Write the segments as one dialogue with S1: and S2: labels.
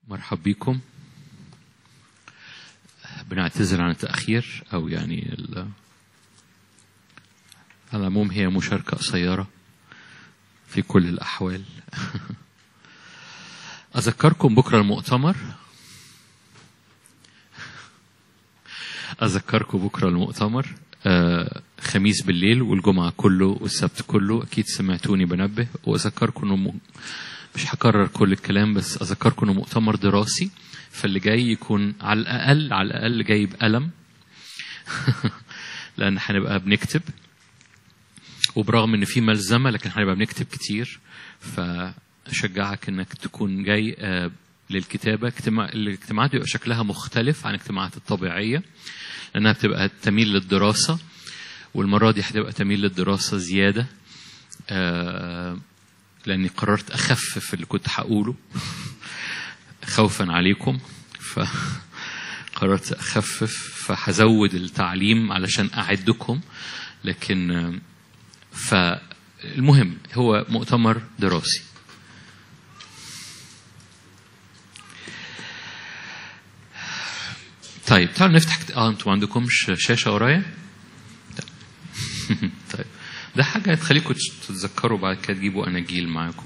S1: مرحب بكم بنعتذر عن التأخير أو يعني ال... على العموم هي مشاركة قصيرة في كل الأحوال أذكركم بكرة المؤتمر أذكركم بكرة المؤتمر آه خميس بالليل والجمعة كله والسبت كله أكيد سمعتوني بنبه وأذكركم إنه م... مش هكرر كل الكلام بس أذكركم إنه مؤتمر دراسي فاللي جاي يكون على الأقل على الأقل جاي بقلم لأن هنبقى بنكتب وبرغم إن في ملزمة لكن هنبقى بنكتب كتير فأشجعك إنك تكون جاي آه للكتابة اجتماع الاجتماعات بيبقى شكلها مختلف عن الاجتماعات الطبيعية لأنها بتبقى تميل للدراسة والمرة دي هتبقى تميل للدراسة زيادة آه لأني قررت أخفف اللي كنت هقوله خوفا عليكم فقررت أخفف فهزود التعليم علشان أعدكم لكن فالمهم هو مؤتمر دراسي طيب تعالوا نفتح كت... اه انتوا ما عندكمش شاشه ورايا؟ طيب ده حاجه هتخليكم تتذكروا بعد كده تجيبوا اناجيل معاكم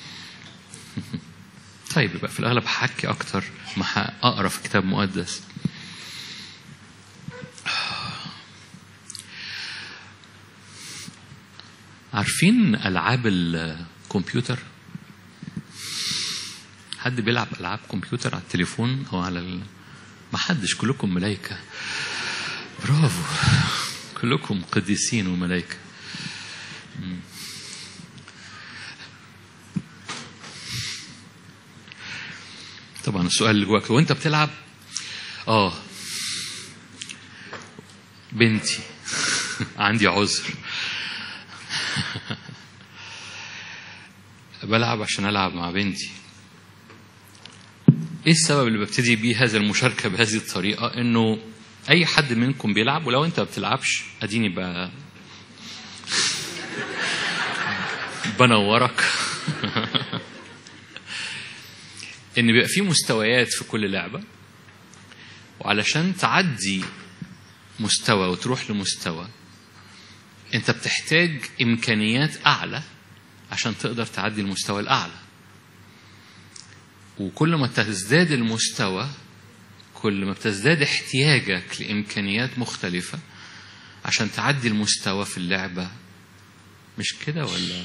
S1: طيب يبقى في الاغلب هحكي اكتر ما هقرا في كتاب مقدس عارفين العاب الكمبيوتر حد بيلعب العاب كمبيوتر على التليفون او على ال... ما حدش كلكم ملايكة برافو كلكم قديسين وملايكة طبعا السؤال اللي جواك وانت بتلعب اه بنتي عندي عذر بلعب عشان العب مع بنتي ايه السبب اللي ببتدي بيه هذه المشاركه بهذه الطريقه انه اي حد منكم بيلعب ولو انت ما بتلعبش اديني ب بنورك ان بيبقى في مستويات في كل لعبه وعلشان تعدي مستوى وتروح لمستوى انت بتحتاج امكانيات اعلى عشان تقدر تعدي المستوى الاعلى وكل ما تزداد المستوى كل ما بتزداد احتياجك لإمكانيات مختلفة عشان تعدي المستوى في اللعبة مش كده ولا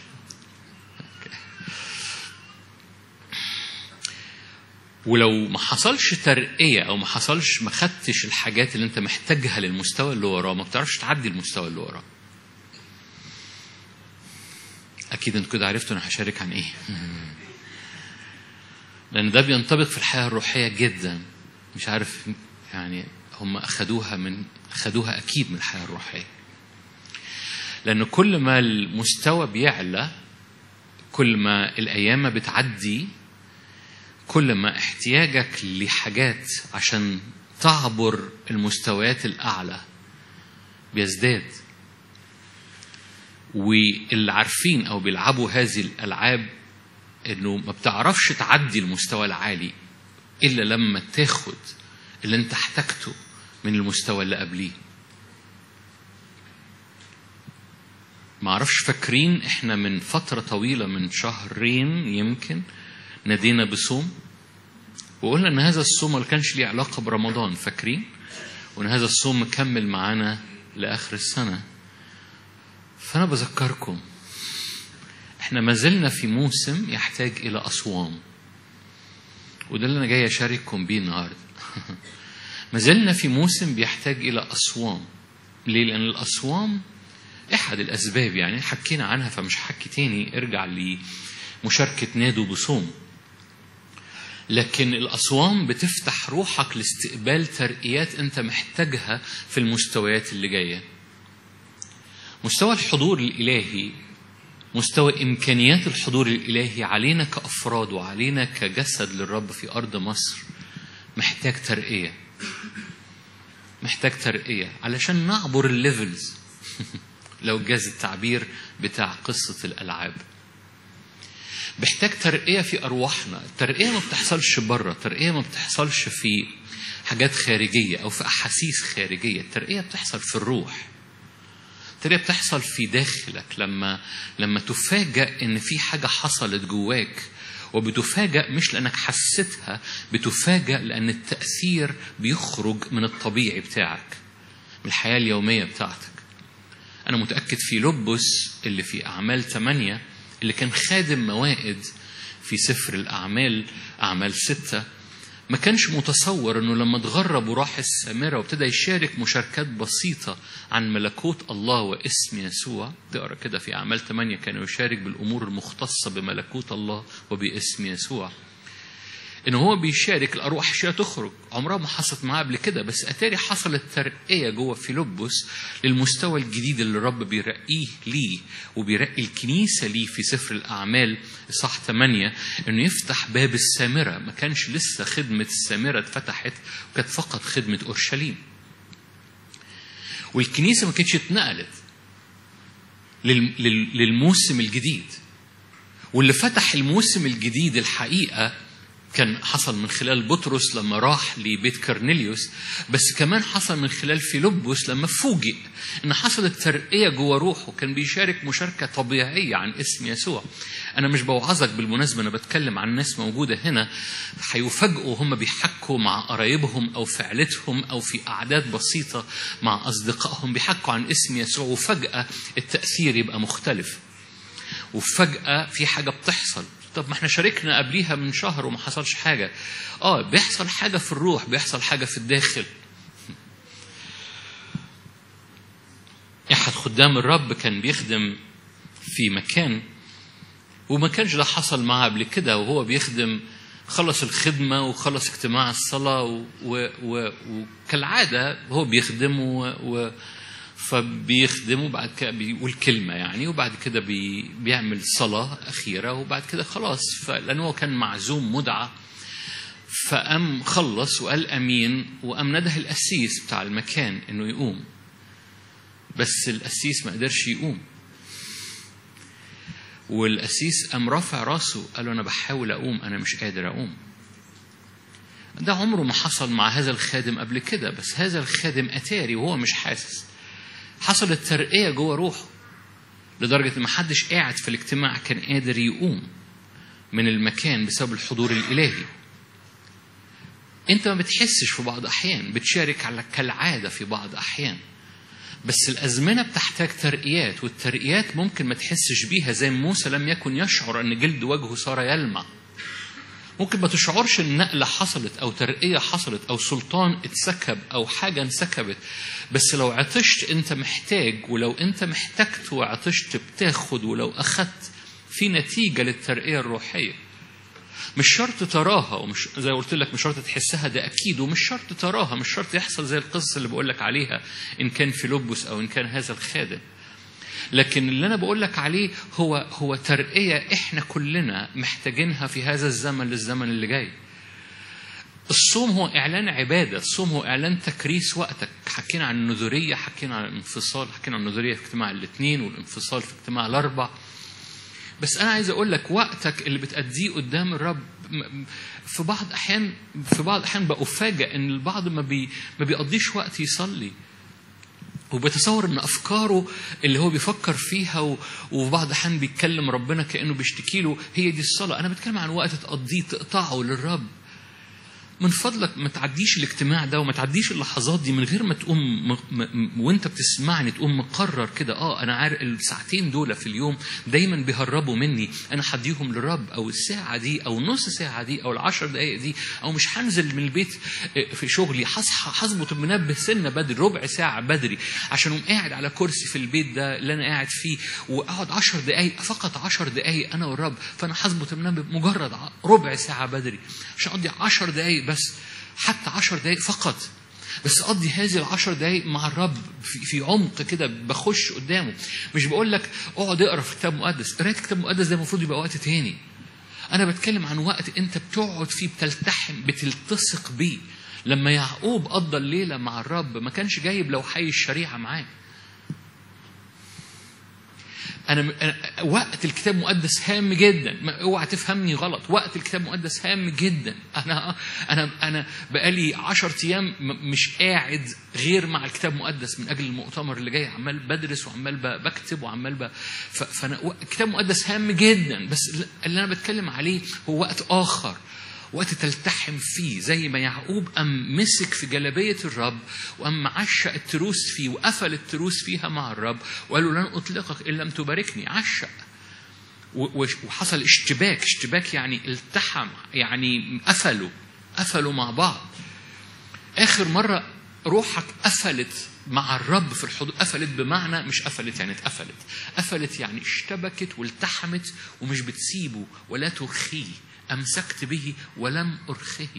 S1: ولو ما حصلش ترقية أو ما حصلش ما خدتش الحاجات اللي أنت محتاجها للمستوى اللي وراه ما بتعرفش تعدي المستوى اللي وراه أكيد أنتوا كده عرفتوا أنا هشارك عن إيه لأن ده بينطبق في الحياة الروحية جدا مش عارف يعني هم أخدوها من أخدوها أكيد من الحياة الروحية لأن كل ما المستوى بيعلى كل ما الأيام بتعدي كل ما احتياجك لحاجات عشان تعبر المستويات الأعلى بيزداد واللي عارفين أو بيلعبوا هذه الألعاب انه ما بتعرفش تعدي المستوى العالي الا لما تاخد اللي انت احتاجته من المستوى اللي قبليه ما اعرفش فاكرين احنا من فتره طويله من شهرين يمكن نادينا بصوم وقلنا ان هذا الصوم ما كانش ليه علاقه برمضان فاكرين وان هذا الصوم مكمل معانا لاخر السنه فانا بذكركم احنا ما زلنا في موسم يحتاج الى اصوام وده اللي انا جاي اشارككم بيه النهارده ما زلنا في موسم بيحتاج الى اصوام ليه لان الاصوام احد الاسباب يعني حكينا عنها فمش حكي تاني ارجع لمشاركه نادوا بصوم لكن الاصوام بتفتح روحك لاستقبال ترقيات انت محتاجها في المستويات اللي جايه مستوى الحضور الالهي مستوى إمكانيات الحضور الإلهي علينا كأفراد وعلينا كجسد للرب في أرض مصر محتاج ترقية محتاج ترقية علشان نعبر الليفلز لو جاز التعبير بتاع قصة الألعاب بيحتاج ترقية في أرواحنا الترقية ما بتحصلش بره الترقية ما بتحصلش في حاجات خارجية أو في أحاسيس خارجية الترقية بتحصل في الروح الترقية بتحصل في داخلك لما لما تفاجأ إن في حاجة حصلت جواك وبتفاجأ مش لأنك حسيتها بتفاجأ لأن التأثير بيخرج من الطبيعي بتاعك من الحياة اليومية بتاعتك أنا متأكد في لبس اللي في أعمال ثمانية اللي كان خادم موائد في سفر الأعمال أعمال ستة ما كانش متصور انه لما اتغرب وراح السامره وابتدى يشارك مشاركات بسيطه عن ملكوت الله واسم يسوع تقرا كده في اعمال 8 كان يشارك بالامور المختصه بملكوت الله وباسم يسوع ان هو بيشارك الارواح اشياء تخرج عمرها ما حصلت معاه قبل كده بس اتاري حصلت ترقيه جوه فيلبس للمستوى الجديد اللي الرب بيرقيه ليه وبيرقي الكنيسه ليه في سفر الاعمال اصحاح 8 انه يفتح باب السامره ما كانش لسه خدمه السامره اتفتحت وكانت فقط خدمه اورشليم والكنيسه ما كانتش اتنقلت لل- لل- للموسم الجديد واللي فتح الموسم الجديد الحقيقه كان حصل من خلال بطرس لما راح لبيت كرنيليوس بس كمان حصل من خلال فيلبس لما فوجئ ان حصلت ترقيه جوه روحه كان بيشارك مشاركه طبيعيه عن اسم يسوع انا مش بوعظك بالمناسبه انا بتكلم عن ناس موجوده هنا هيفاجئوا هم بيحكوا مع قرايبهم او في عيلتهم او في اعداد بسيطه مع اصدقائهم بيحكوا عن اسم يسوع وفجاه التاثير يبقى مختلف وفجأة في حاجة بتحصل طب ما احنا شاركنا قبليها من شهر وما حصلش حاجة اه بيحصل حاجة في الروح بيحصل حاجة في الداخل أحد خدام الرب كان بيخدم في مكان وما كانش ده حصل معاه قبل كده وهو بيخدم خلص الخدمة وخلص اجتماع الصلاة و... و... و... وكالعادة هو بيخدم و... و... فبيخدم وبعد كده بيقول كلمة يعني وبعد كده بي... بيعمل صلاة أخيرة وبعد كده خلاص فلأنه هو كان معزوم مدعى فقام خلص وقال أمين وقام نده القسيس بتاع المكان إنه يقوم بس القسيس ما قدرش يقوم والقسيس قام رافع راسه قال له أنا بحاول أقوم أنا مش قادر أقوم ده عمره ما حصل مع هذا الخادم قبل كده بس هذا الخادم أتاري وهو مش حاسس حصلت ترقية جوه روحه لدرجة إن محدش قاعد في الاجتماع كان قادر يقوم من المكان بسبب الحضور الإلهي أنت ما بتحسش في بعض أحيان بتشارك على كالعادة في بعض أحيان بس الأزمنة بتحتاج ترقيات والترقيات ممكن ما تحسش بيها زي موسى لم يكن يشعر أن جلد وجهه صار يلمع ممكن ما تشعرش ان نقلة حصلت أو ترقية حصلت أو سلطان اتسكب أو حاجة انسكبت بس لو عطشت أنت محتاج ولو أنت محتاجت وعطشت بتاخد ولو أخدت في نتيجة للترقية الروحية مش شرط تراها ومش زي ما قلت لك مش شرط تحسها ده اكيد ومش شرط تراها مش شرط يحصل زي القصه اللي بقول لك عليها ان كان في لبس او ان كان هذا الخادم لكن اللي انا بقول لك عليه هو هو ترقيه احنا كلنا محتاجينها في هذا الزمن للزمن اللي جاي الصوم هو اعلان عباده الصوم هو اعلان تكريس وقتك حكينا عن النذوريه حكينا عن الانفصال حكينا عن النذوريه في اجتماع الاثنين والانفصال في اجتماع الاربع بس انا عايز اقول لك وقتك اللي بتأديه قدام الرب م- في بعض احيان في بعض احيان بأفاجئ ان البعض ما بي ما بيقضيش وقت يصلي وبتصور ان افكاره اللي هو بيفكر فيها و- وفي بعض الاحيان بيتكلم ربنا كانه بيشتكي له هي دي الصلاه انا بتكلم عن وقت تقضيه تقطعه للرب من فضلك ما تعديش الاجتماع ده وما تعديش اللحظات دي من غير ما تقوم م... م... وانت بتسمعني تقوم مقرر كده اه انا عارف الساعتين دول في اليوم دايما بيهربوا مني انا هديهم للرب او الساعه دي او النص ساعه دي او العشر دقائق دي او مش هنزل من البيت آه، في شغلي هصحى هظبط المنبه سنه بدري ربع ساعه بدري عشان اقوم قاعد على كرسي في البيت ده اللي انا قاعد فيه واقعد عشر دقائق فقط عشر دقائق انا والرب فانا هظبط المنبه مجرد ع- ربع ساعه بدري عشان اقضي عشر دقائق بس حتى عشر دقائق فقط بس اقضي هذه العشر دقائق مع الرب في, في عمق كده بخش قدامه مش بقول لك اقعد اقرا في كتاب مقدس قرايه كتاب مقدس ده المفروض يبقى وقت تاني انا بتكلم عن وقت انت بتقعد فيه بتلتحم بتلتصق بيه لما يعقوب قضى الليله مع الرب ما كانش جايب لو حي الشريعه معاه أنا, أنا وقت الكتاب المقدس هام جدا ما- اوعى تفهمني غلط وقت الكتاب المقدس هام جدا أنا أنا أنا بقالي 10 أيام م- مش قاعد غير مع الكتاب المقدس من أجل المؤتمر اللي جاي عمال بدرس وعمال ب- بكتب وعمال ب... ف- فأنا و- الكتاب المقدس هام جدا بس اللي أنا بتكلم عليه هو وقت آخر وقت تلتحم فيه زي ما يعقوب أم مسك في جلبية الرب وأم معشق التروس فيه وقفل التروس فيها مع الرب وقال له لن أطلقك إن لم تباركني عشق و- و- وحصل اشتباك اشتباك يعني التحم يعني قفلوا قفلوا مع بعض آخر مرة روحك قفلت مع الرب في الحضور قفلت بمعنى مش قفلت يعني اتقفلت قفلت يعني اشتبكت والتحمت ومش بتسيبه ولا ترخيه أمسكت به ولم أرخيه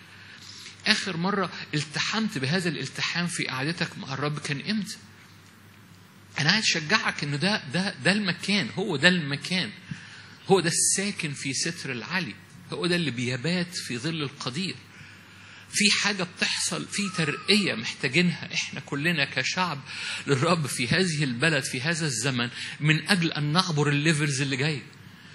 S1: آخر مرة التحمت بهذا الالتحام في قعدتك مع الرب كان إمتى؟ أنا عايز أشجعك إنه ده ده ده المكان هو ده المكان هو ده الساكن في ستر العلي هو ده اللي بيبات في ظل القدير في حاجة بتحصل في ترقية محتاجينها احنا كلنا كشعب للرب في هذه البلد في هذا الزمن من أجل أن نعبر الليفلز اللي جايه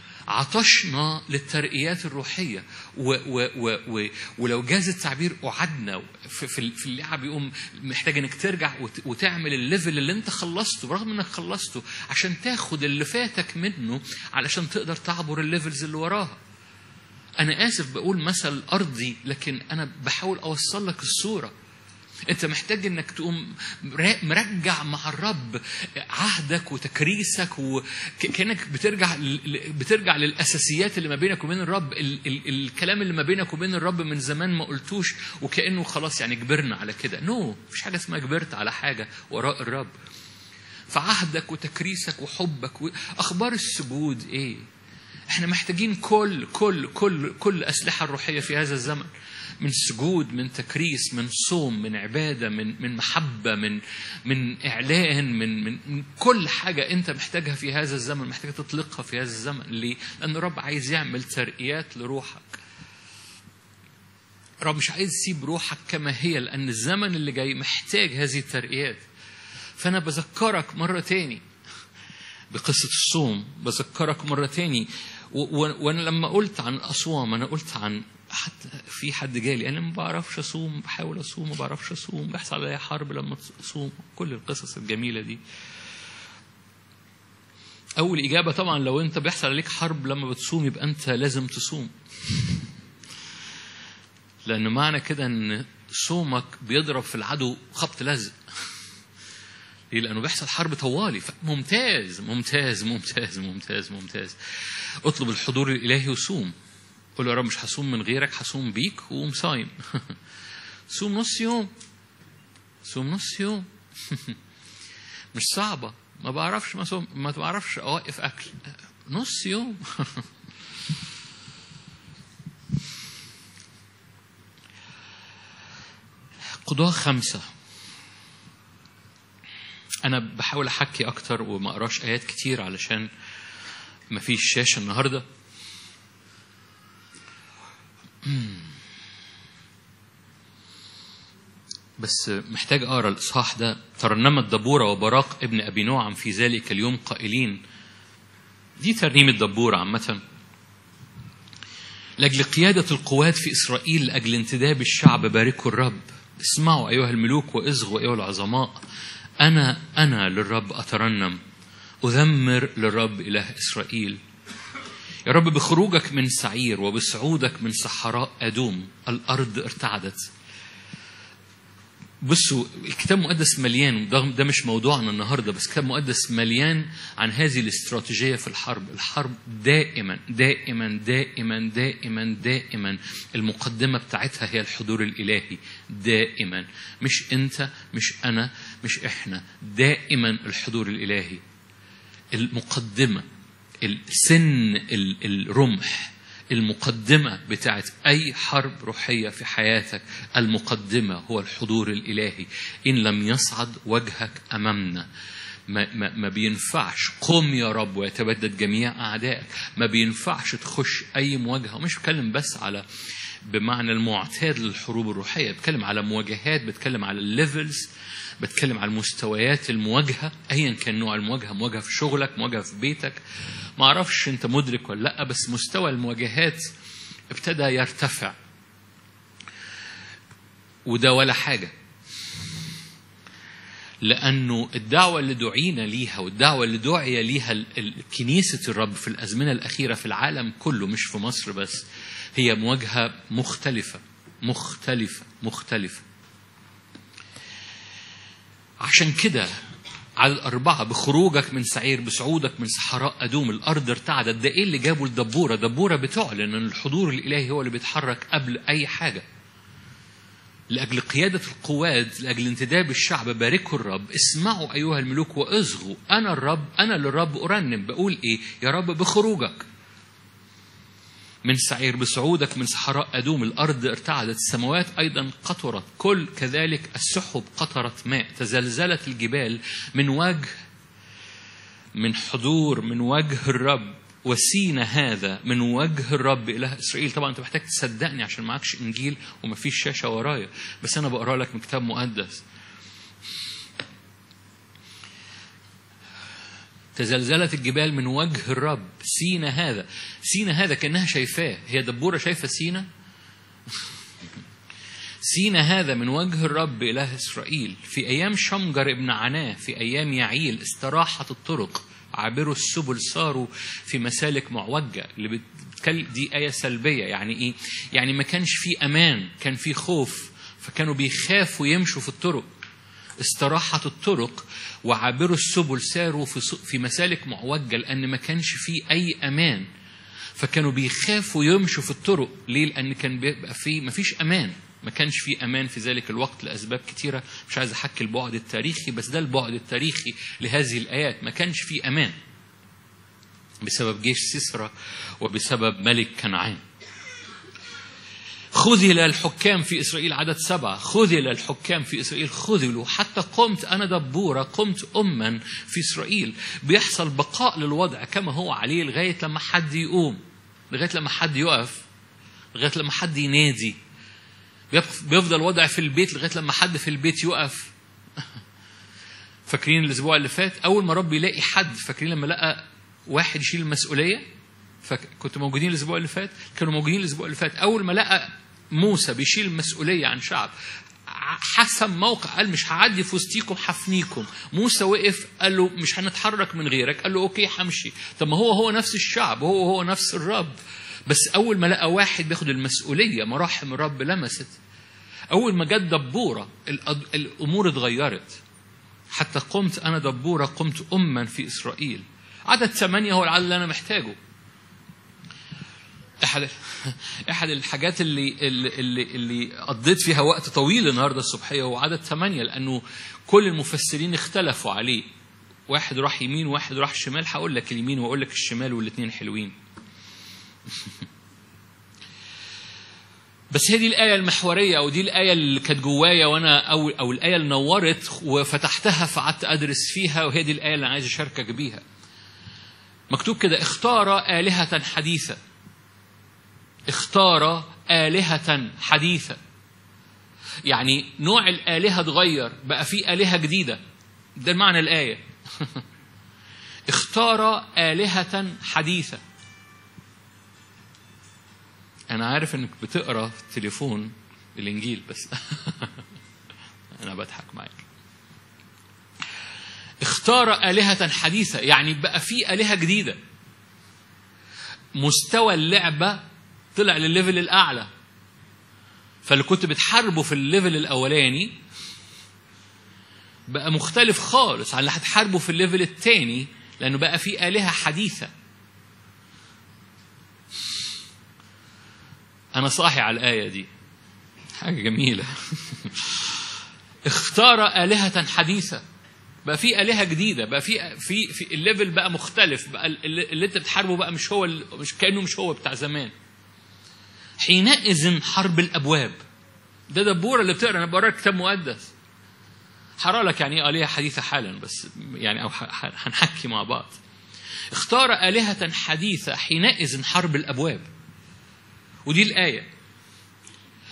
S1: عطشنا للترقيات الروحية و و و و ولو جاز التعبير قعدنا في, في, في اللعب يقوم محتاج انك ترجع وت وتعمل الليفل اللي انت خلصته برغم انك خلصته عشان تاخد اللي فاتك منه علشان تقدر تعبر الليفلز اللي وراها انا اسف بقول مثل ارضي لكن انا بحاول اوصل لك الصوره انت محتاج انك تقوم مرجع مع الرب عهدك وتكريسك وكانك بترجع بترجع للاساسيات اللي ما بينك وبين الرب ال ال الكلام اللي ما بينك وبين الرب من زمان ما قلتوش وكانه خلاص يعني كبرنا على كده نو no. مفيش حاجه اسمها كبرت على حاجه وراء الرب فعهدك وتكريسك وحبك واخبار السجود ايه احنا محتاجين كل كل كل كل اسلحه الروحيه في هذا الزمن من سجود من تكريس من صوم من عباده من من محبه من من اعلان من من, من كل حاجه انت محتاجها في هذا الزمن محتاج تطلقها في هذا الزمن ليه؟ لان الرب عايز يعمل ترقيات لروحك الرب مش عايز يسيب روحك كما هي لان الزمن اللي جاي محتاج هذه الترقيات فانا بذكرك مره تاني بقصه الصوم بذكرك مره تاني وانا لما قلت عن الاصوام انا قلت عن حتى في حد جالي انا ما بعرفش اصوم بحاول اصوم ما بعرفش اصوم بيحصل عليا حرب لما اصوم كل القصص الجميله دي اول اجابه طبعا لو انت بيحصل عليك حرب لما بتصوم يبقى انت لازم تصوم لان معنى كده ان صومك بيضرب في العدو خبط لزق ليه؟ لأنه بيحصل حرب طوالي ممتاز ممتاز ممتاز ممتاز ممتاز اطلب الحضور الإلهي وصوم قول يا رب مش هصوم من غيرك هصوم بيك وقوم صايم صوم نص يوم صوم نص يوم مش صعبة ما بعرفش ما, صوم ما بعرفش أوقف أكل نص يوم قضاة خمسة أنا بحاول أحكي أكتر وما أقراش آيات كتير علشان ما فيش شاشة النهاردة بس محتاج أقرأ الإصحاح ده ترنمت دبورة وبراق ابن أبي نوعم في ذلك اليوم قائلين دي ترنيمة دبورة عامة لأجل قيادة القوات في إسرائيل لأجل انتداب الشعب باركوا الرب اسمعوا أيها الملوك وإصغوا أيها العظماء أنا أنا للرب أترنم أذمر للرب إله إسرائيل يا رب بخروجك من سعير وبصعودك من صحراء أدوم الأرض ارتعدت بصوا الكتاب المقدس مليان ده, ده مش موضوعنا النهارده بس الكتاب المقدس مليان عن هذه الاستراتيجيه في الحرب، الحرب دائما دائما دائما دائما دائما المقدمه بتاعتها هي الحضور الالهي دائما مش انت مش انا مش احنا دائما الحضور الالهي المقدمه السن الرمح المقدمة بتاعت أي حرب روحية في حياتك المقدمة هو الحضور الإلهي إن لم يصعد وجهك أمامنا ما, ما, ما بينفعش قم يا رب ويتبدد جميع أعدائك ما بينفعش تخش أي مواجهة ومش بتكلم بس على بمعنى المعتاد للحروب الروحيه بتكلم على مواجهات بتكلم على الليفلز بتكلم على المستويات المواجهه ايا كان نوع المواجهه مواجهه في شغلك مواجهه في بيتك ما اعرفش انت مدرك ولا لا بس مستوى المواجهات ابتدى يرتفع وده ولا حاجه لأنه الدعوة اللي دعينا ليها والدعوة اللي دعي ليها ال- ال- كنيسة الرب في الأزمنة الأخيرة في العالم كله مش في مصر بس هي مواجهة مختلفة مختلفة مختلفة عشان كده على الأربعة بخروجك من سعير بصعودك من صحراء أدوم الأرض ارتعدت ده إيه اللي جابه الدبورة دبورة بتعلن أن الحضور الإلهي هو اللي بيتحرك قبل أي حاجة لأجل قيادة القواد لأجل انتداب الشعب باركوا الرب اسمعوا أيها الملوك وأصغوا أنا الرب أنا للرب أرنم بقول إيه يا رب بخروجك من سعير بصعودك من صحراء أدوم الأرض ارتعدت السماوات أيضا قطرت كل كذلك السحب قطرت ماء تزلزلت الجبال من وجه من حضور من وجه الرب وسينا هذا من وجه الرب إله إسرائيل طبعا أنت محتاج تصدقني عشان معكش إنجيل ومفيش شاشة ورايا بس أنا بقرأ لك من كتاب مقدس تزلزلت الجبال من وجه الرب سينا هذا سينا هذا كأنها شايفاه هي دبورة شايفة سينا سينا هذا من وجه الرب إله إسرائيل في أيام شمجر ابن عناه في أيام يعيل استراحت الطرق عابروا السبل صاروا في مسالك معوجة اللي بتكلم دي آية سلبية يعني إيه؟ يعني ما كانش في أمان كان في خوف فكانوا بيخافوا يمشوا في الطرق استراحت الطرق وعابروا السبل ساروا في ص- في مسالك معوجة لأن ما كانش في أي أمان فكانوا بيخافوا يمشوا في الطرق ليه؟ لأن كان بيبقى في ما فيش أمان ما كانش في أمان في ذلك الوقت لأسباب كتيرة مش عايز أحكي البعد التاريخي بس ده البعد التاريخي لهذه الآيات ما كانش في أمان بسبب جيش سيسرا وبسبب ملك كنعان خذل الحكام في إسرائيل عدد سبعة خذل الحكام في إسرائيل خذلوا حتى قمت أنا دبورة قمت أما في إسرائيل بيحصل بقاء للوضع كما هو عليه لغاية لما حد يقوم لغاية لما حد يقف لغاية لما حد ينادي بيبق- بيفضل وضع في البيت لغاية لما حد في البيت يقف فاكرين الأسبوع اللي فات أول ما رب يلاقي حد فاكرين لما لقى واحد يشيل المسؤولية فكنتوا موجودين الأسبوع اللي فات كانوا موجودين الأسبوع اللي فات أول ما لقى موسى بيشيل المسؤولية عن شعب ع- حسم موقع قال مش هعدي في وسطيكم حفنيكم موسى وقف قال له مش هنتحرك من غيرك قال له اوكي همشي طب ما هو هو نفس الشعب هو هو نفس الرب بس اول ما لقى واحد بياخد المسؤوليه مراحم الرب لمست اول ما جت دبوره الأد- الامور اتغيرت حتى قمت انا دبوره قمت اما في اسرائيل عدد ثمانيه هو العدد اللي انا محتاجه احد احد الحاجات اللي اللي اللي, اللي قضيت فيها وقت طويل النهارده الصبحيه هو عدد ثمانيه لانه كل المفسرين اختلفوا عليه واحد راح يمين وواحد راح شمال هقول لك اليمين واقول لك الشمال والاثنين حلوين بس هي دي الآية المحورية أو دي الآية اللي كانت جوايا وأنا أو أو الآية اللي نورت وفتحتها فقعدت أدرس فيها وهي دي الآية اللي أنا عايز أشاركك بيها. مكتوب كده اختار آلهة حديثة. اختار آلهة حديثة. يعني نوع الآلهة اتغير بقى في آلهة جديدة. ده معنى الآية. اختار آلهة حديثة. أنا عارف إنك بتقرا في التليفون الإنجيل بس أنا بضحك معاك. اختار آلهة حديثة يعني بقى في آلهة جديدة. مستوى اللعبة طلع للليفل الأعلى. فاللي كنت بتحاربه في الليفل الأولاني بقى مختلف خالص عن اللي هتحاربه في الليفل الثاني لأنه بقى في آلهة حديثة. أنا صاحي على الآية دي حاجة جميلة اختار آلهة حديثة بقى في آلهة جديدة بقى في في في الليفل بقى مختلف بقى اللي اللي أنت بتحاربه بقى مش هو ال- مش كأنه مش هو بتاع زمان حينئذ حرب الأبواب ده دبورة اللي بتقرا أنا بقرا كتاب مقدس هقرا لك يعني ايه آلهة حديثة حالا بس يعني أو ح- ح- هنحكي مع بعض اختار آلهة حديثة حينئذ حرب الأبواب ودي الآية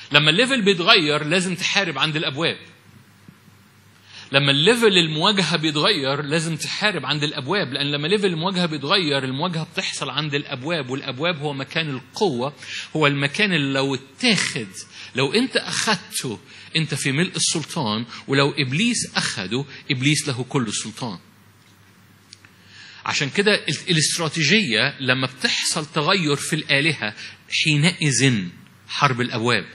S1: لما الليفل بيتغير لازم تحارب عند الابواب لما الليفل المواجهة بيتغير لازم تحارب عند الأبواب لأن لما ليفل المواجهة بيتغير المواجهة بتحصل عند الأبواب والأبواب هو مكان القوة هو المكان اللي لو اتاخد لو أنت أخدته أنت في ملء السلطان ولو إبليس أخده إبليس له كل السلطان عشان كده ال- الاستراتيجية لما بتحصل تغير في الآلهة حينئذ حرب الأبواب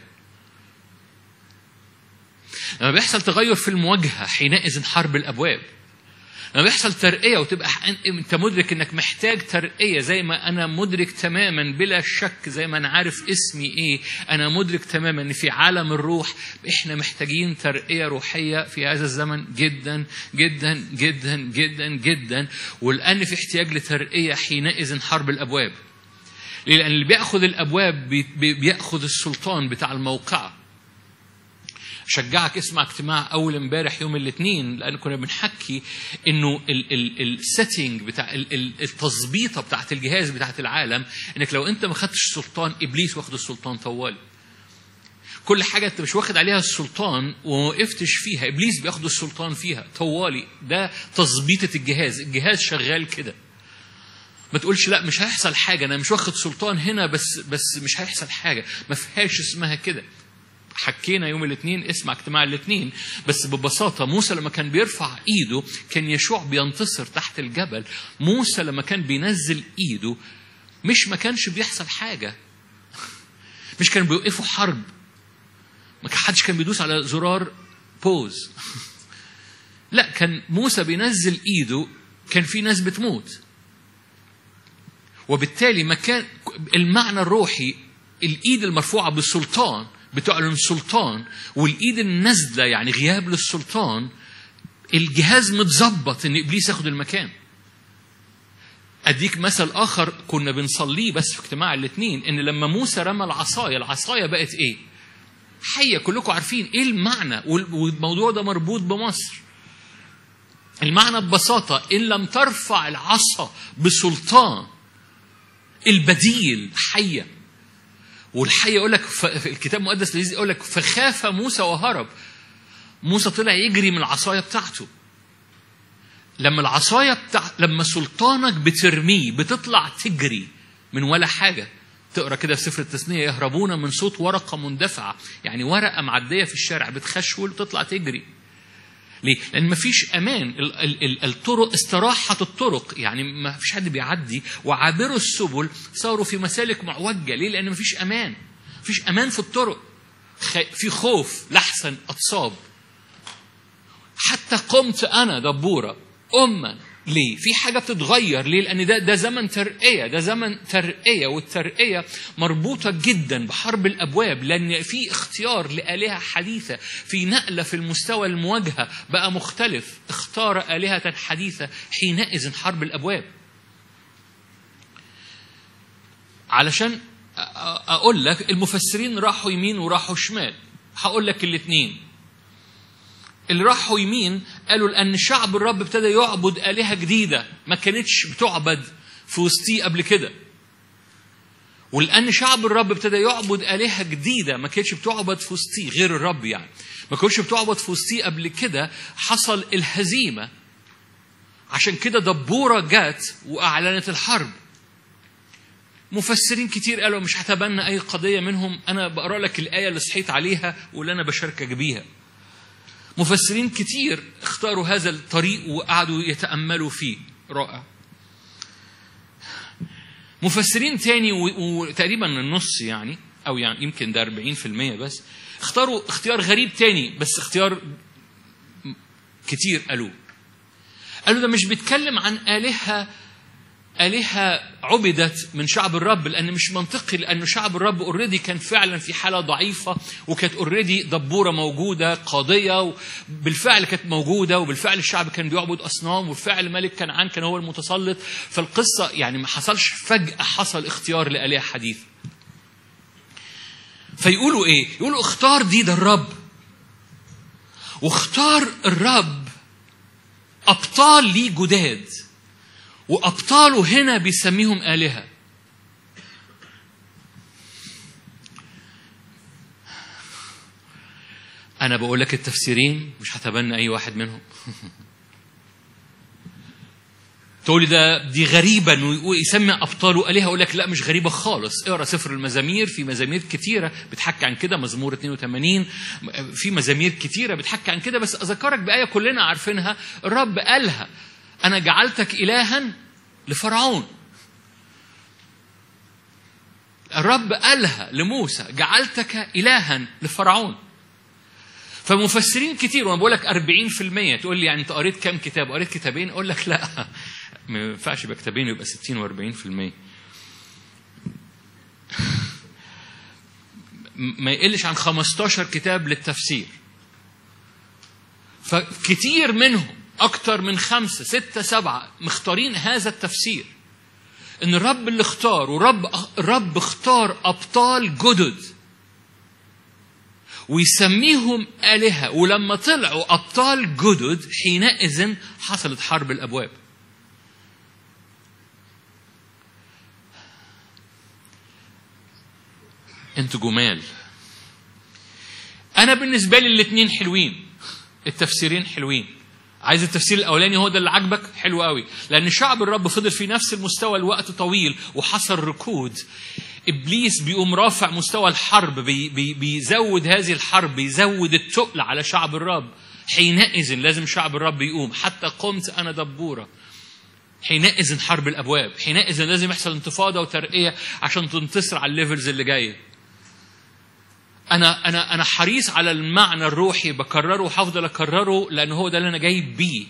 S1: لما بيحصل تغير في المواجهة حينئذ حرب الأبواب لما بيحصل ترقية وتبقى ح- أنت مدرك إنك محتاج ترقية زي ما أنا مدرك تماما بلا شك زي ما أنا عارف اسمي إيه أنا مدرك تماما إن في عالم الروح إحنا محتاجين ترقية روحية في هذا الزمن جدا جدا جدا جدا جدا ولأن في احتياج لترقية حينئذ حرب الأبواب ليه؟ لأن اللي بياخذ الأبواب بي- بي- بياخذ السلطان بتاع الموقعة شجعك اسمع اجتماع اول امبارح يوم الاثنين لان كنا بنحكي انه السيتنج بتاع ال- ال- التظبيطه بتاعت الجهاز بتاعت العالم انك لو انت ما خدتش سلطان ابليس واخد السلطان طوالي كل حاجه انت مش واخد عليها السلطان وما وقفتش فيها ابليس بياخد السلطان فيها طوالي ده تظبيطه الجهاز الجهاز شغال كده ما تقولش لا مش هيحصل حاجه انا مش واخد سلطان هنا بس بس مش هيحصل حاجه ما فيهاش اسمها كده حكينا يوم الاثنين اسمع اجتماع الاثنين بس ببساطة موسى لما كان بيرفع ايده كان يشوع بينتصر تحت الجبل موسى لما كان بينزل ايده مش ما كانش بيحصل حاجة مش كانوا بيوقفوا حرب ما كان حدش كان بيدوس على زرار بوز لا كان موسى بينزل ايده كان في ناس بتموت وبالتالي مكان المعنى الروحي الايد المرفوعه بالسلطان بتعلن سلطان والايد النازله يعني غياب للسلطان الجهاز متظبط ان ابليس ياخد المكان اديك مثل اخر كنا بنصليه بس في اجتماع الاثنين ان لما موسى رمى العصايه العصايه بقت ايه حيه كلكم عارفين ايه المعنى وال- والموضوع ده مربوط بمصر المعنى ببساطه ان لم ترفع العصا بسلطان البديل حيه والحي يقول لك ف... في الكتاب المقدس لذيذ يقول لك فخاف موسى وهرب موسى طلع يجري من العصايه بتاعته لما العصايه بتاع لما سلطانك بترميه بتطلع تجري من ولا حاجه تقرا كده في سفر التثنيه يهربون من صوت ورقه مندفعه يعني ورقه معديه في الشارع بتخشول وتطلع تجري ليه؟ لأن مفيش أمان ال- ال- ال- الطرق استراحت الطرق يعني ما فيش حد بيعدي وعابروا السبل صاروا في مسالك معوجة ليه؟ لأن مفيش أمان مفيش أمان في الطرق خ- في خوف لحسن أتصاب حتى قمت أنا دبورة أما ليه؟ في حاجة بتتغير ليه؟ لأن ده ده زمن ترقية، ده زمن ترقية والترقية مربوطة جدا بحرب الأبواب لأن في اختيار لآلهة حديثة، في نقلة في المستوى المواجهة بقى مختلف، اختار آلهة حديثة حينئذ حرب الأبواب. علشان أ- أ- أقول لك المفسرين راحوا يمين وراحوا شمال، هقول لك الاثنين. اللي راحوا يمين قالوا لأن شعب الرب ابتدى يعبد آلهة جديدة ما كانتش بتعبد في وسطيه قبل كده ولأن شعب الرب ابتدى يعبد آلهة جديدة ما كانتش بتعبد في وسطيه غير الرب يعني ما كانتش بتعبد في وسطيه قبل كده حصل الهزيمة عشان كده دبورة جت وأعلنت الحرب مفسرين كتير قالوا مش هتبنى أي قضية منهم أنا بقرأ لك الآية اللي صحيت عليها واللي أنا بشاركك بيها مفسرين كتير اختاروا هذا الطريق وقعدوا يتأملوا فيه رائع مفسرين تاني و- وتقريبا النص يعني أو يعني يمكن ده 40% بس اختاروا اختيار غريب تاني بس اختيار م- كتير قالوه قالوا ده مش بيتكلم عن آلهة آلهة عبدت من شعب الرب لأن مش منطقي لأن شعب الرب اوريدي كان فعلا في حالة ضعيفة وكانت اوريدي دبورة موجودة قاضية بالفعل كانت موجودة وبالفعل الشعب كان بيعبد أصنام وبالفعل ملك كنعان كان هو المتسلط فالقصة يعني ما حصلش فجأة حصل اختيار لآلهة حديثة فيقولوا إيه؟ يقولوا اختار دي ده الرب واختار الرب أبطال ليه جداد وأبطاله هنا بيسميهم آلهة انا بقول لك التفسيرين مش هتبنى اي واحد منهم تقولي ده دي غريبة انه يسمي ابطاله الهه اقول لك لا مش غريبة خالص اقرا سفر المزامير في مزامير كتيرة بتحكي عن كده مزمور 82 في مزامير كتيرة بتحكي عن كده بس اذكرك بآية كلنا عارفينها الرب قالها انا جعلتك الها لفرعون الرب قالها لموسى جعلتك الها لفرعون فمفسرين كتير وانا بقول لك 40% تقول لي يعني انت قريت كام كتاب؟ قريت كتابين؟ اقول لك لا ما ينفعش يبقى كتابين يبقى 60 و40% ما يقلش عن 15 كتاب للتفسير فكتير منهم أكتر من خمسة ستة سبعة مختارين هذا التفسير إن الرب اللي اختار ورب الرب اختار أبطال جدد ويسميهم آلهة ولما طلعوا أبطال جدد حينئذ حصلت حرب الأبواب انتوا جمال انا بالنسبه لي الاثنين حلوين التفسيرين حلوين عايز التفسير الاولاني هو ده اللي عاجبك حلو قوي لان شعب الرب فضل في نفس المستوى لوقت طويل وحصل ركود ابليس بيقوم رافع مستوى الحرب بي بي بيزود هذه الحرب بيزود التقل على شعب الرب حينئذ لازم شعب الرب يقوم حتى قمت انا دبوره حينئذ حرب الابواب حينئذ لازم يحصل انتفاضه وترقيه عشان تنتصر على الليفلز اللي جايه انا انا انا حريص على المعنى الروحي بكرره وهفضل اكرره لان هو ده اللي انا جاي بيه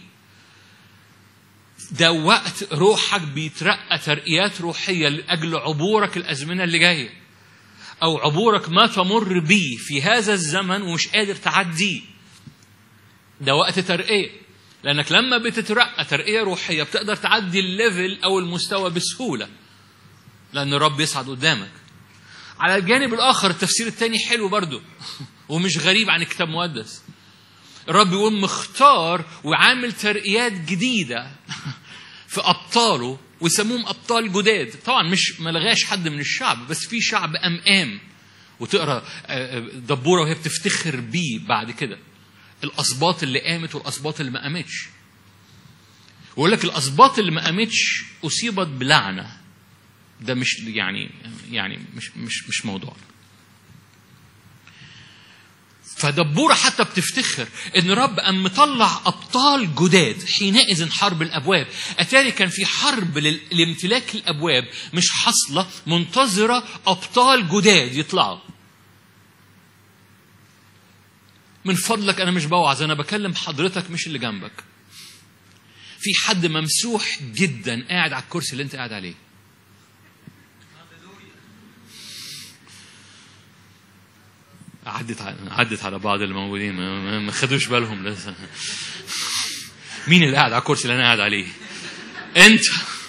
S1: ده وقت روحك بيترقى ترقيات روحيه لاجل عبورك الازمنه اللي جايه او عبورك ما تمر بيه في هذا الزمن ومش قادر تعديه ده وقت ترقيه لانك لما بتترقى ترقيه روحيه بتقدر تعدي الليفل او المستوى بسهوله لان الرب يصعد قدامك على الجانب الآخر التفسير الثاني حلو برضه ومش غريب عن الكتاب المقدس الرب يقول مختار وعامل ترقيات جديدة في أبطاله ويسموهم أبطال جداد طبعا مش ما لغاش حد من الشعب بس في شعب أم قام وتقرا دبورة وهي بتفتخر بيه بعد كده الأسباط اللي قامت والأسباط اللي ما قامتش ويقول لك الأسباط اللي ما قامتش أصيبت بلعنة ده مش يعني يعني مش مش مش موضوع فدبورة حتى بتفتخر ان رب قام مطلع ابطال جداد حينئذ حرب الابواب اتاري كان في حرب لامتلاك الابواب مش حاصله منتظره ابطال جداد يطلعوا من فضلك انا مش بوعظ انا بكلم حضرتك مش اللي جنبك في حد ممسوح جدا قاعد على الكرسي اللي انت قاعد عليه عدت عدت على بعض اللي موجودين ما خدوش بالهم لسه مين اللي قاعد على الكرسي اللي انا قاعد عليه انت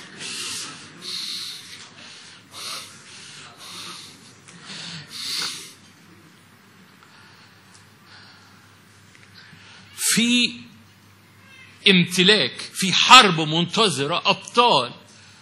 S1: في امتلاك في حرب منتظرة أبطال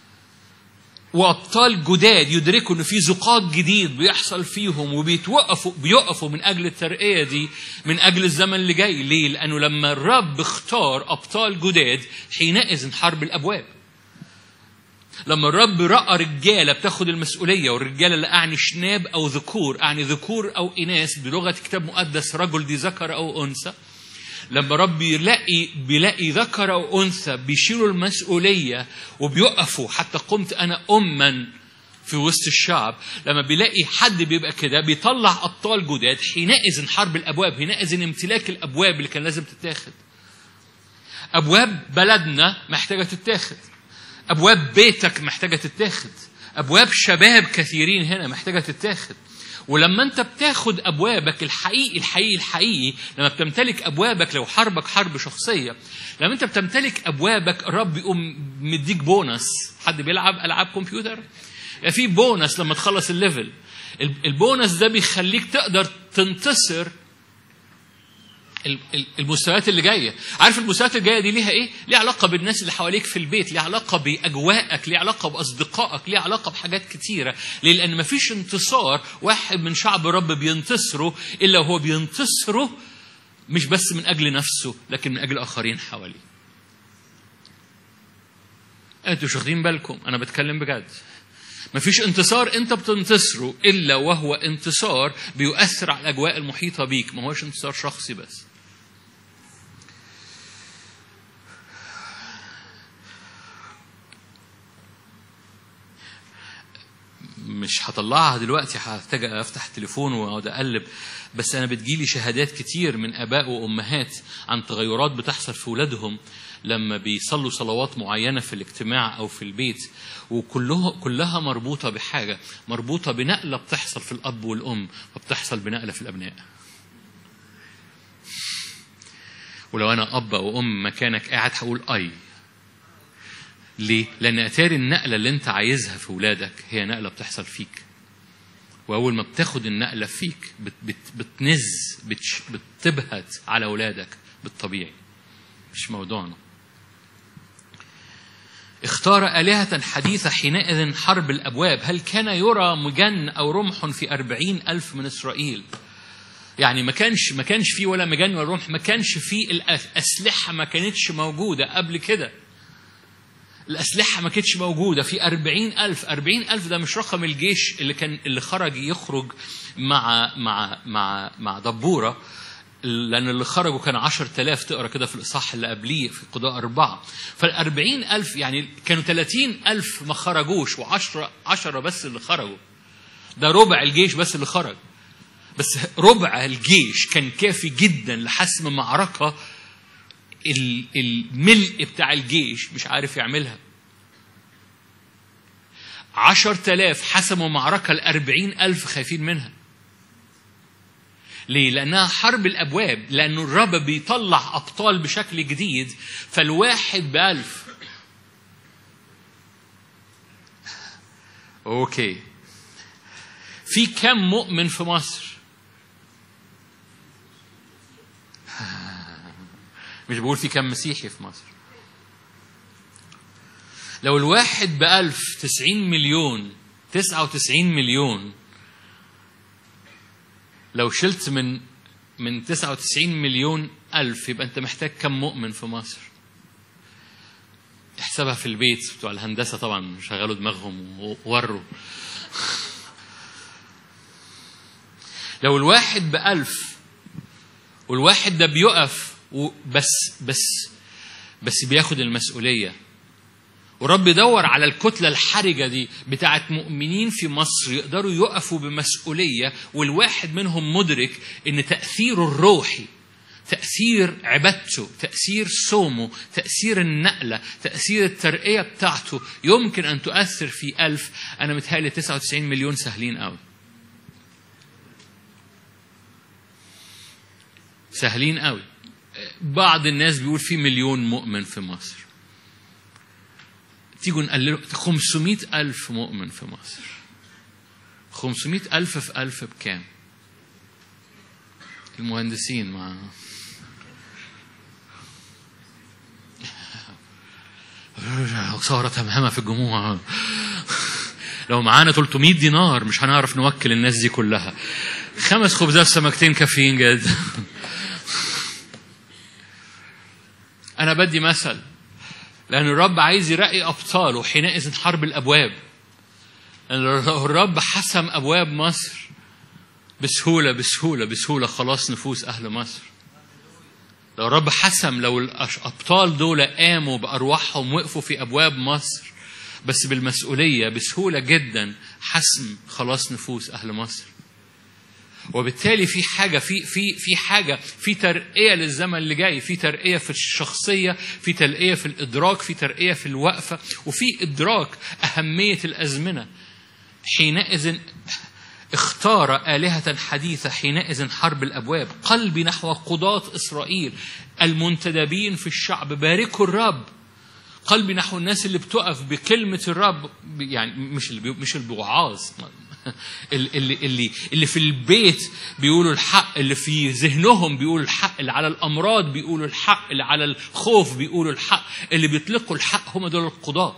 S1: وابطال جداد يدركوا ان في زقاق جديد بيحصل فيهم وبيتوقفوا بيقفوا من اجل الترقيه دي من اجل الزمن اللي جاي ليه؟ لانه لما الرب اختار ابطال جداد حينئذ حرب الابواب. لما الرب رأى رجالة بتاخد المسؤولية والرجالة اللي أعني شناب أو ذكور أعني ذكور أو إناث بلغة كتاب مقدس رجل دي ذكر أو أنثى لما رب بيلاقي بيلاقي ذكر او انثى بيشيلوا المسؤوليه وبيقفوا حتى قمت انا اما في وسط الشعب لما بيلاقي حد بيبقى كده بيطلع ابطال جداد حينئذ حرب الابواب حينئذ امتلاك الابواب اللي كان لازم تتاخد ابواب بلدنا محتاجه تتاخد ابواب بيتك محتاجه تتاخد ابواب شباب كثيرين هنا محتاجه تتاخد ولما انت بتاخد ابوابك الحقيقي الحقيقي الحقيقي لما بتمتلك ابوابك لو حربك حرب شخصيه لما انت بتمتلك ابوابك الرب يقوم مديك بونص حد بيلعب العاب كمبيوتر يعني في بونص لما تخلص الليفل البونص ده بيخليك تقدر تنتصر المستويات اللي جايه عارف المستويات اللي جايه دي ليها ايه ليها علاقه بالناس اللي حواليك في البيت ليها علاقه باجواءك ليها علاقه باصدقائك ليها علاقه بحاجات كتيره ليه لان مفيش انتصار واحد من شعب الرب بينتصره الا هو بينتصره مش بس من أجل نفسه لكن من أجل آخرين حواليه انتوا مش واخدين بالكم انا بتكلم بجد مفيش انتصار انت بتنتصره الا وهو انتصار بيؤثر على الاجواء المحيطه بيك ما هوش انتصار شخصي بس مش هطلعها دلوقتي هحتاج افتح التليفون واقعد اقلب بس انا بتجيلي شهادات كتير من اباء وامهات عن تغيرات بتحصل في ولادهم لما بيصلوا صلوات معينه في الاجتماع او في البيت وكلها كلها مربوطه بحاجه مربوطه بنقله بتحصل في الاب والام وبتحصل بنقله في الابناء ولو انا اب او ام مكانك قاعد هقول اي ليه؟ لأن أتاري النقلة اللي أنت عايزها في ولادك هي نقلة بتحصل فيك. وأول ما بتاخد النقلة فيك بت بت بتنز بتش بتبهت على ولادك بالطبيعي. مش موضوعنا. اختار آلهة حديثة حينئذ حرب الأبواب هل كان يرى مجن أو رمح في أربعين ألف من إسرائيل يعني ما كانش ما كانش فيه ولا مجن ولا رمح ما كانش فيه الأسلحة ما كانتش موجودة قبل كده الأسلحة ما كانتش موجودة في أربعين ألف أربعين ألف ده مش رقم الجيش اللي كان اللي خرج يخرج مع مع مع مع دبورة لأن اللي خرجوا كان عشر تلاف تقرأ كده في الإصحاح اللي قبليه في قضاء أربعة فالأربعين ألف يعني كانوا تلاتين ألف ما خرجوش وعشرة عشرة بس اللي خرجوا ده ربع الجيش بس اللي خرج بس ربع الجيش كان كافي جدا لحسم معركة الملء بتاع الجيش مش عارف يعملها عشر تلاف حسموا معركة الأربعين ألف خايفين منها ليه؟ لأنها حرب الأبواب لأنه الرب بيطلع أبطال بشكل جديد فالواحد بألف أوكي في كم مؤمن في مصر؟ مش بقول في كم مسيحي في مصر لو الواحد بألف تسعين مليون تسعة وتسعين مليون لو شلت من من تسعة وتسعين مليون ألف يبقى أنت محتاج كم مؤمن في مصر احسبها في البيت بتوع الهندسة طبعا شغلوا دماغهم ووروا لو الواحد بألف والواحد ده بيقف بس بس بس بياخد المسؤولية ورب يدور على الكتلة الحرجة دي بتاعت مؤمنين في مصر يقدروا يقفوا بمسؤولية والواحد منهم مدرك ان تأثيره الروحي تأثير عبادته تأثير صومه تأثير النقلة تأثير الترقية بتاعته يمكن أن تؤثر في ألف أنا متهيألي 99 مليون سهلين قوي سهلين قوي بعض الناس بيقول في مليون مؤمن في مصر تيجوا نقلله 500 ألف مؤمن في مصر 500 ألف في ألف بكام المهندسين مع خسارة تمهمة في الجموع لو معانا 300 دينار مش هنعرف نوكل الناس دي كلها خمس خبزات سمكتين كافيين جدا أنا بدي مثل لأن الرب عايز يرقي أبطاله حينئذ حرب الأبواب لأن الرب حسم أبواب مصر بسهولة بسهولة بسهولة خلاص نفوس أهل مصر لو الرب حسم لو الأبطال دول قاموا بأرواحهم وقفوا في أبواب مصر بس بالمسؤولية بسهولة جدا حسم خلاص نفوس أهل مصر وبالتالي في حاجه في في في حاجه في ترقيه للزمن اللي جاي في ترقيه في الشخصيه في ترقيه في الادراك في ترقيه في الوقفه وفي ادراك اهميه الازمنه حينئذ اختار آلهة حديثة حينئذ حرب الأبواب قلبي نحو قضاة إسرائيل المنتدبين في الشعب باركوا الرب قلبي نحو الناس اللي بتقف بكلمة الرب يعني مش اللي مش الوعاظ اللي اللي اللي في البيت بيقولوا الحق اللي في ذهنهم بيقولوا الحق اللي على الامراض بيقولوا الحق اللي على الخوف بيقولوا الحق اللي بيطلقوا الحق هم دول القضاة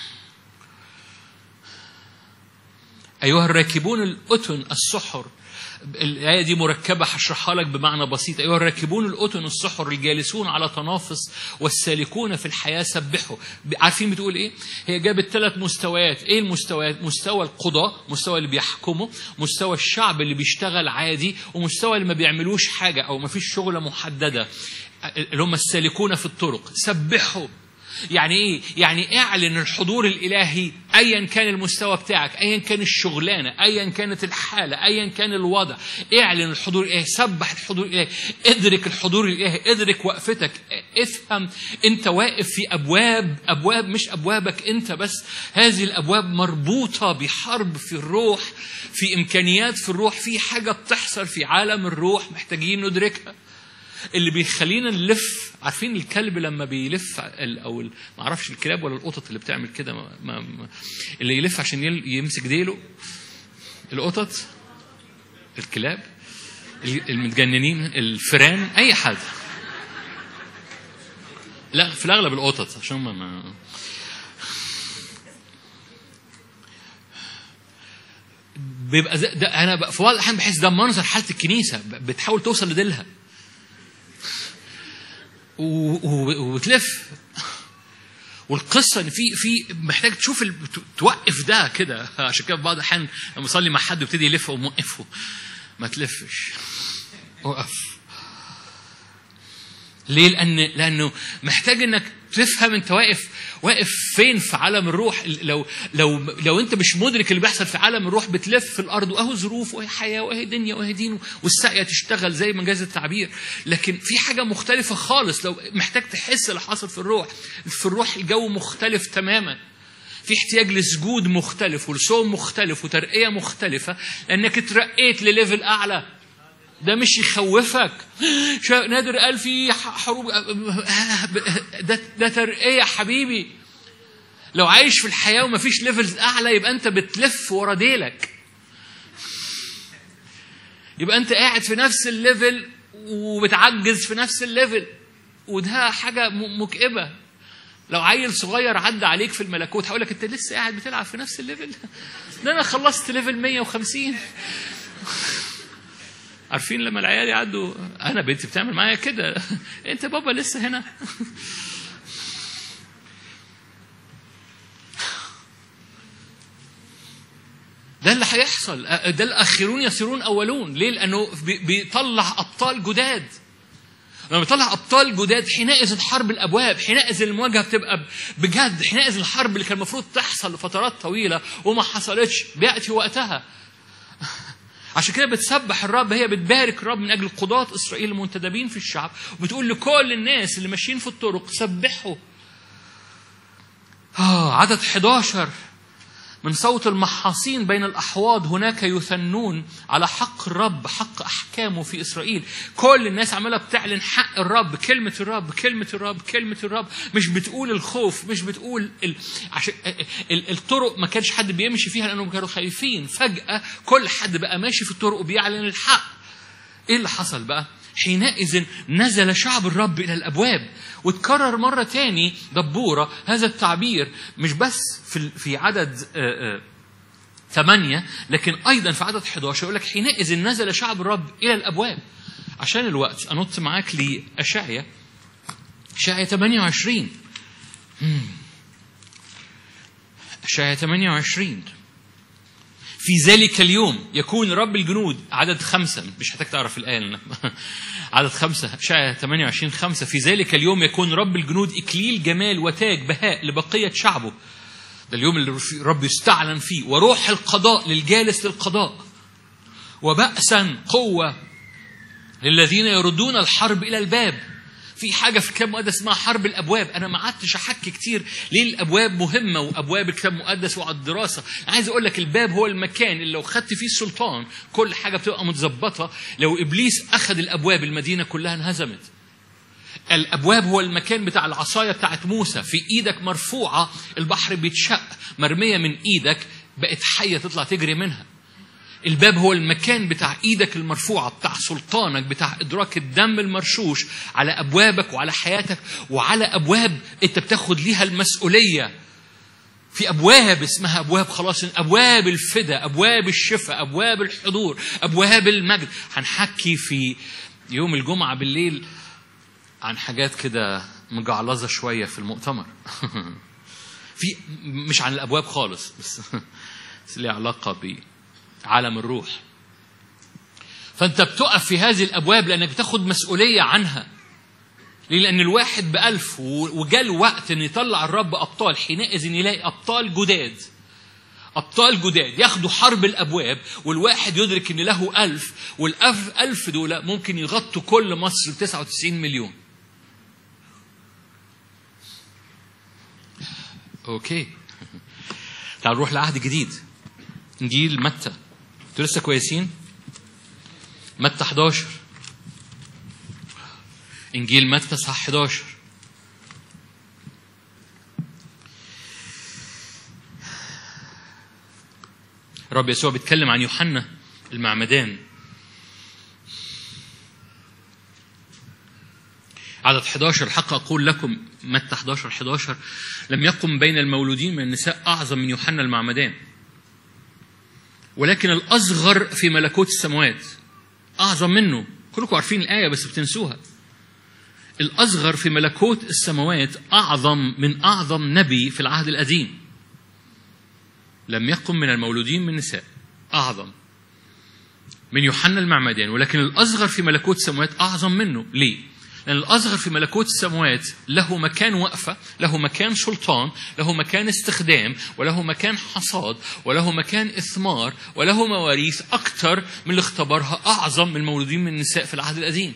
S1: أيها الراكبون الأتن السحر الآية دي مركبة هشرحها لك بمعنى بسيط أيها الراكبون الأتن السحر الجالسون على تنافس والسالكون في الحياة سبحوا عارفين بتقول إيه؟ هي جابت ثلاث مستويات إيه المستويات؟ مستوى القضاء مستوى اللي بيحكموا مستوى الشعب اللي بيشتغل عادي ومستوى اللي ما بيعملوش حاجة أو ما فيش شغلة محددة اللي هم السالكون في الطرق سبحوا يعني ايه؟ يعني اعلن الحضور الالهي ايا كان المستوى بتاعك، ايا كان الشغلانه، ايا كانت الحاله، ايا كان الوضع، اعلن الحضور الالهي، سبح الحضور الالهي، ادرك الحضور الالهي، ادرك وقفتك، افهم انت واقف في ابواب، ابواب مش ابوابك انت بس، هذه الابواب مربوطه بحرب في الروح، في امكانيات في الروح، في حاجه بتحصل في عالم الروح محتاجين ندركها. اللي بيخلينا نلف عارفين الكلب لما بيلف ال- او ال- ما اعرفش الكلاب ولا القطط اللي بتعمل كده ما ما ما اللي يلف عشان يل- يمسك ديله القطط الكلاب ال- المتجننين الفئران اي حد لا في الاغلب القطط عشان ما, ما بيبقى ده, ده انا بقى في بعض الاحيان بحس ده منظر حاله الكنيسه ب- بتحاول توصل لديلها و- و- وبتلف والقصه ان في في محتاج تشوف ال... توقف ده كده عشان كده في بعض الاحيان لما اصلي مع حد ويبتدي يلف اقوم موقفه ما تلفش وقف ليه؟ لأن لأنه محتاج إنك تفهم أنت واقف واقف فين في عالم الروح لو لو لو أنت مش مدرك اللي بيحصل في عالم الروح بتلف في الأرض وأهو ظروف وأهي حياة وأهي دنيا وأهي دين والساقية تشتغل زي ما جاز التعبير لكن في حاجة مختلفة خالص لو محتاج تحس اللي حاصل في الروح في الروح الجو مختلف تماما في احتياج لسجود مختلف ولصوم مختلف وترقية مختلفة لأنك اترقيت لليفل أعلى ده مش يخوفك شا- نادر قال في ح- حروب ده ده ترقيه يا حبيبي لو عايش في الحياه ومفيش ليفلز اعلى يبقى انت بتلف ورا ديلك يبقى انت قاعد في نفس الليفل وبتعجز في نفس الليفل وده حاجه م- مكئبه لو عيل صغير عدى عليك في الملكوت هقول لك انت لسه قاعد بتلعب في نفس الليفل ده انا خلصت ليفل 150 عارفين لما العيال يعدوا انا بنتي بتعمل معايا كده انت بابا لسه هنا ده اللي هيحصل ده الاخرون يصيرون اولون ليه لانه بي- بيطلع ابطال جداد لما بيطلع ابطال جداد حينئذ حرب الابواب حينئذ المواجهه بتبقى بجد حينئذ الحرب اللي كان المفروض تحصل لفترات طويله وما حصلتش بياتي وقتها عشان كده بتسبح الرب هي بتبارك الرب من اجل قضاة اسرائيل المنتدبين في الشعب وبتقول لكل الناس اللي ماشيين في الطرق سبحوا آه عدد 11 من صوت المحاصين بين الأحواض هناك يثنون على حق الرب حق أحكامه في إسرائيل كل الناس عمالة بتعلن حق الرب كلمة الرب كلمة الرب كلمة الرب مش بتقول الخوف مش بتقول ال... عشان ال... الطرق ما كانش حد بيمشي فيها لأنهم كانوا خايفين فجأة كل حد بقى ماشي في الطرق وبيعلن الحق ايه اللي حصل بقى حينئذ نزل شعب الرب الى الابواب وتكرر مره تاني دبوره هذا التعبير مش بس في في عدد آه، آه، ثمانية لكن أيضا في عدد 11 يقول لك حينئذ نزل شعب الرب إلى الأبواب عشان الوقت أنط معاك لأشعيا أشعيا 28 مم. أشعيا 28 في ذلك اليوم يكون رب الجنود عدد خمسة مش هتحتاج تعرف الآية لأن عدد خمسة أشعيا 28 خمسة في ذلك اليوم يكون رب الجنود إكليل جمال وتاج بهاء لبقية شعبه ده اليوم اللي الرب يستعلن فيه وروح القضاء للجالس للقضاء وبأسا قوة للذين يردون الحرب إلى الباب في حاجة في الكتاب المقدس اسمها حرب الأبواب أنا ما قعدتش أحكي كتير ليه الأبواب مهمة وأبواب الكتاب المقدس وعلى الدراسة أنا عايز أقول لك الباب هو المكان اللي لو خدت فيه السلطان كل حاجة بتبقى متظبطة لو إبليس أخذ الأبواب المدينة كلها انهزمت الابواب هو المكان بتاع العصايه بتاعت موسى في ايدك مرفوعه البحر بيتشق مرميه من ايدك بقت حيه تطلع تجري منها الباب هو المكان بتاع ايدك المرفوعه بتاع سلطانك بتاع ادراك الدم المرشوش على ابوابك وعلى حياتك وعلى ابواب انت بتاخد ليها المسؤوليه في ابواب اسمها ابواب خلاص ابواب الفدا ابواب الشفاء ابواب الحضور ابواب المجد هنحكي في يوم الجمعه بالليل عن حاجات كده مجعلظه شويه في المؤتمر في مش عن الابواب خالص بس بس ليها علاقه بعالم الروح فانت بتقف في هذه الابواب لانك بتاخد مسؤوليه عنها ليه؟ لأن الواحد بألف وجاء الوقت إن يطلع الرب أبطال حينئذ يلاقي أبطال جداد أبطال جداد ياخدوا حرب الأبواب والواحد يدرك إن له ألف والألف ألف دول ممكن يغطوا كل مصر ب 99 مليون أوكي تعال نروح لعهد جديد إنجيل متى أنتوا لسه كويسين؟ متى 11 إنجيل متى صح 11 رب يسوع بيتكلم عن يوحنا المعمدان عدد 11 الحق أقول لكم متى 11 11 لم يقم بين المولودين من النساء أعظم من يوحنا المعمدان ولكن الأصغر في ملكوت السماوات أعظم منه كلكم عارفين الآية بس بتنسوها الأصغر في ملكوت السماوات أعظم من أعظم نبي في العهد القديم لم يقم من المولودين من نساء أعظم من يوحنا المعمدان ولكن الأصغر في ملكوت السماوات أعظم منه ليه؟ لأن الأصغر في ملكوت السماوات له مكان وقفة له مكان سلطان له مكان استخدام وله مكان حصاد وله مكان إثمار وله مواريث أكثر من اللي اختبرها أعظم من المولودين من النساء في العهد القديم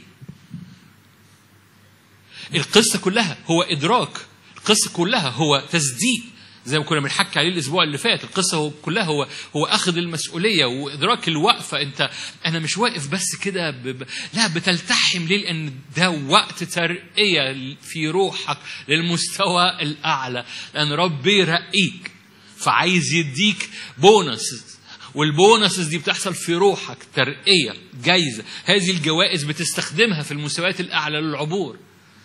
S1: القصة كلها هو إدراك القصة كلها هو تصديق زي ما كنا بنحكي عليه الاسبوع اللي فات القصه هو كلها هو هو اخذ المسؤوليه وادراك الوقفه انت انا مش واقف بس كده ب... ب... لا بتلتحم ليه لان ده وقت ترقيه في روحك للمستوى الاعلى لان رب بيرقيك فعايز يديك بونس والبونسز دي بتحصل في روحك ترقيه جايزه هذه الجوائز بتستخدمها في المستويات الاعلى للعبور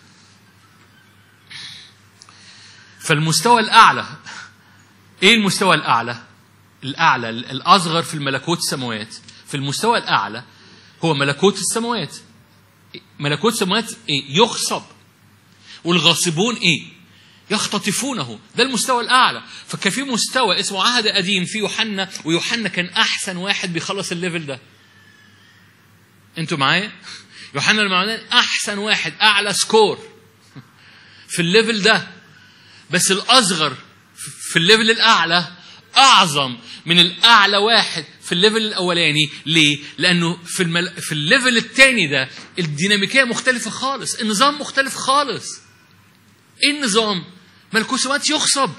S1: فالمستوى الأعلى إيه المستوى الأعلى؟ الأعلى الأصغر في الملكوت السماوات في المستوى الأعلى هو ملكوت السماوات ملكوت السماوات إيه؟ يغصب والغاصبون إيه؟ يختطفونه ده المستوى الأعلى فكان في مستوى اسمه عهد قديم في يوحنا ويوحنا كان أحسن واحد بيخلص الليفل ده أنتوا معايا؟ يوحنا المعمدان أحسن واحد أعلى سكور في الليفل ده بس الأصغر في الليفل الأعلى أعظم من الأعلى واحد في الليفل الأولاني ليه؟ لأنه في المل... في الليفل الثاني ده الديناميكية مختلفة خالص النظام مختلف خالص إيه النظام؟ ملكوت السماوات يخصب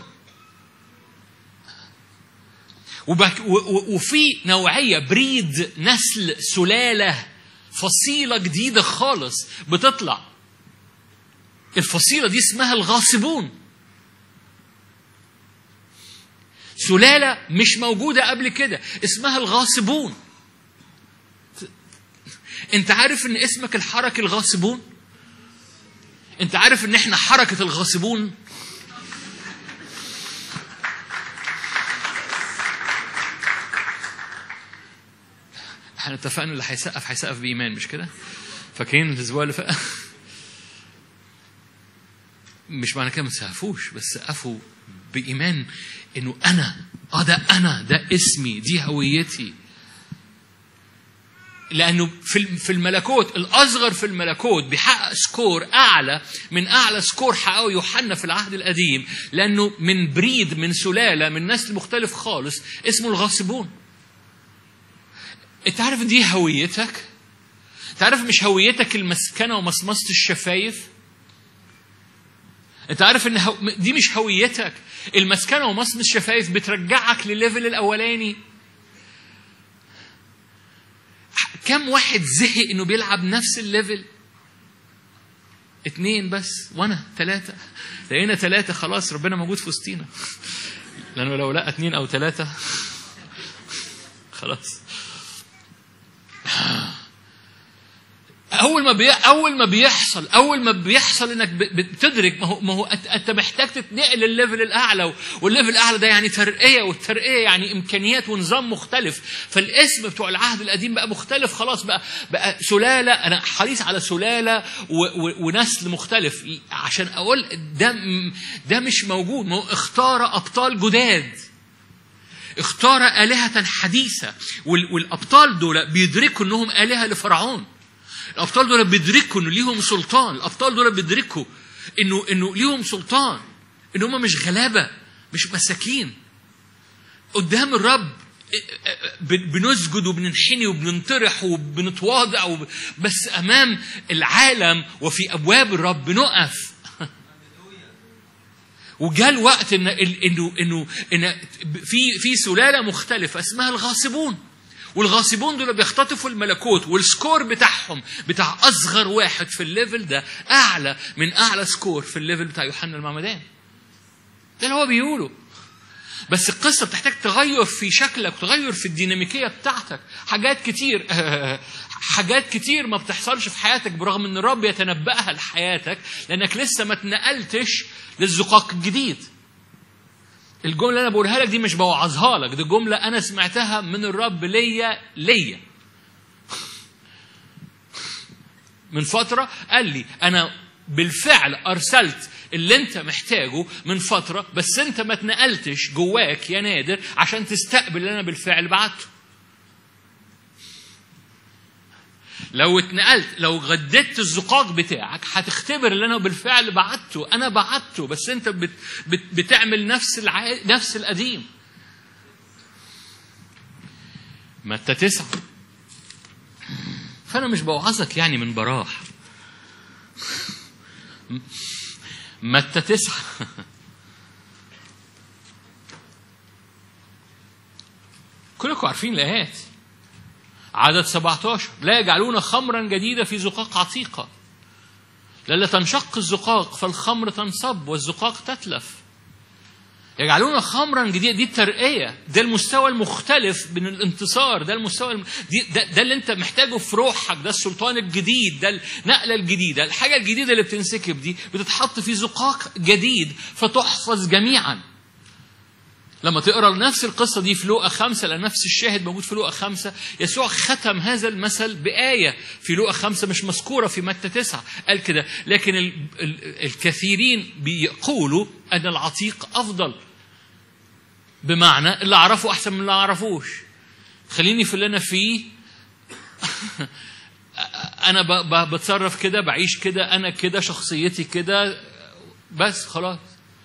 S1: وبك... و... و... وفي نوعية بريد نسل سلالة فصيلة جديدة خالص بتطلع الفصيلة دي اسمها الغاصبون سلالة مش موجودة قبل كده اسمها الغاصبون انت عارف ان اسمك الحركة الغاصبون انت عارف ان احنا حركة الغاصبون احنا اتفقنا اللي هيسقف هيسقف بإيمان مش كده؟ فاكرين الأسبوع اللي فات؟ مش معنى كده ما تسقفوش بس سقفوا بإيمان إنه أنا آه ده أنا ده اسمي دي هويتي لأنه في في الملكوت الأصغر في الملكوت بيحقق سكور أعلى من أعلى سكور حققه يوحنا في العهد القديم لأنه من بريد من سلالة من نسل مختلف خالص اسمه الغاصبون أنت عارف دي هويتك؟ تعرف مش هويتك المسكنة ومصمصة الشفايف؟ انت عارف ان هو... دي مش هويتك المسكنه ومصمص الشفايف بترجعك للليفل الاولاني كم واحد زهق انه بيلعب نفس الليفل اتنين بس وانا ثلاثة لقينا ثلاثة خلاص ربنا موجود في وسطينا لأنه لو لقى اتنين أو ثلاثة خلاص اول ما بي... اول ما بيحصل اول ما بيحصل انك ب... بتدرك ما هو ما هو أنت- انت محتاج تتنقل للليفل الاعلى والليفل الاعلى ده يعني ترقيه والترقيه يعني امكانيات ونظام مختلف فالاسم بتوع العهد القديم بقى مختلف خلاص بقى بقى سلاله انا حريص على سلاله و... و... ونسل مختلف عشان اقول ده م- ده مش موجود ما هو اختار ابطال جداد اختار آلهة حديثة وال- والأبطال دول بيدركوا إنهم آلهة لفرعون الأبطال دول بيدركوا إنه ليهم سلطان الأبطال دول بيدركوا إنه إنه ليهم سلطان إن هم مش غلابة مش مساكين قدام الرب ب- بنسجد وبننحني وبننطرح وبنتواضع وب... بس أمام العالم وفي أبواب الرب بنقف وجاء الوقت ان انه انه ان في في سلاله مختلفه اسمها الغاصبون والغاصبون دول بيختطفوا الملكوت والسكور بتاعهم بتاع اصغر واحد في الليفل ده اعلى من اعلى سكور في الليفل بتاع يوحنا المعمدان ده اللي هو بيقوله بس القصه بتحتاج تغير في شكلك تغير في الديناميكيه بتاعتك حاجات كتير حاجات كتير ما بتحصلش في حياتك برغم ان الرب يتنبأها لحياتك لانك لسه ما اتنقلتش للزقاق الجديد الجمله اللي انا بقولها لك دي مش بوعظها لك دي جمله انا سمعتها من الرب ليا ليا من فتره قال لي انا بالفعل ارسلت اللي انت محتاجه من فتره بس انت ما اتنقلتش جواك يا نادر عشان تستقبل اللي انا بالفعل بعته لو اتنقلت لو غددت الزقاق بتاعك هتختبر اللي انا بالفعل بعته انا بعته بس انت بت بت بتعمل نفس الع... نفس القديم متى تسعة فانا مش بوعظك يعني من براح متى تسعة كلكم عارفين الآيات عدد 17 لا يجعلون خمرا جديدة في زقاق عتيقة لألا تنشق الزقاق فالخمر تنصب والزقاق تتلف يجعلون خمرا جديدة دي الترقية ده المستوى المختلف من الانتصار ده المستوى الم... دي ده, ده اللي انت محتاجه في روحك ده السلطان الجديد ده النقلة الجديدة الحاجة الجديدة اللي بتنسكب دي بتتحط في زقاق جديد فتحفظ جميعا لما تقرا نفس القصه دي في لوقا خمسه لان نفس الشاهد موجود في لوقا خمسه يسوع ختم هذا المثل بايه في لوقا خمسه مش مذكوره في متى تسعه قال كده لكن ال ال الكثيرين بيقولوا ان العتيق افضل بمعنى اللي اعرفه احسن من اللي اعرفوش خليني في اللي انا فيه انا ب ب بتصرف كده بعيش كده انا كده شخصيتي كده بس خلاص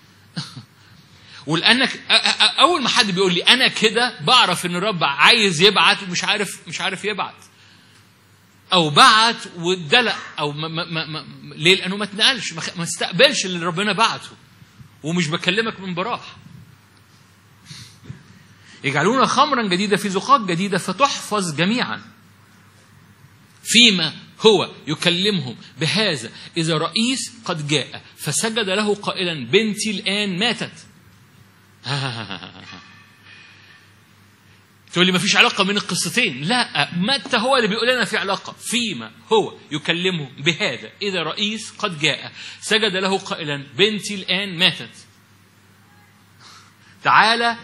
S1: ولانك اول ما حد بيقول لي انا كده بعرف ان الرب عايز يبعت ومش عارف مش عارف يبعت او بعت وادلق او ما ما ما ما ليه لانه ما اتنقلش ما استقبلش اللي ربنا بعته ومش بكلمك من براح يجعلون خمرا جديدة في زقاق جديدة فتحفظ جميعا فيما هو يكلمهم بهذا إذا رئيس قد جاء فسجد له قائلا بنتي الآن ماتت تقول لي ما فيش علاقة بين القصتين لا متى هو اللي بيقول لنا في علاقة فيما هو يكلمه بهذا إذا رئيس قد جاء سجد له قائلا بنتي الآن ماتت تعالى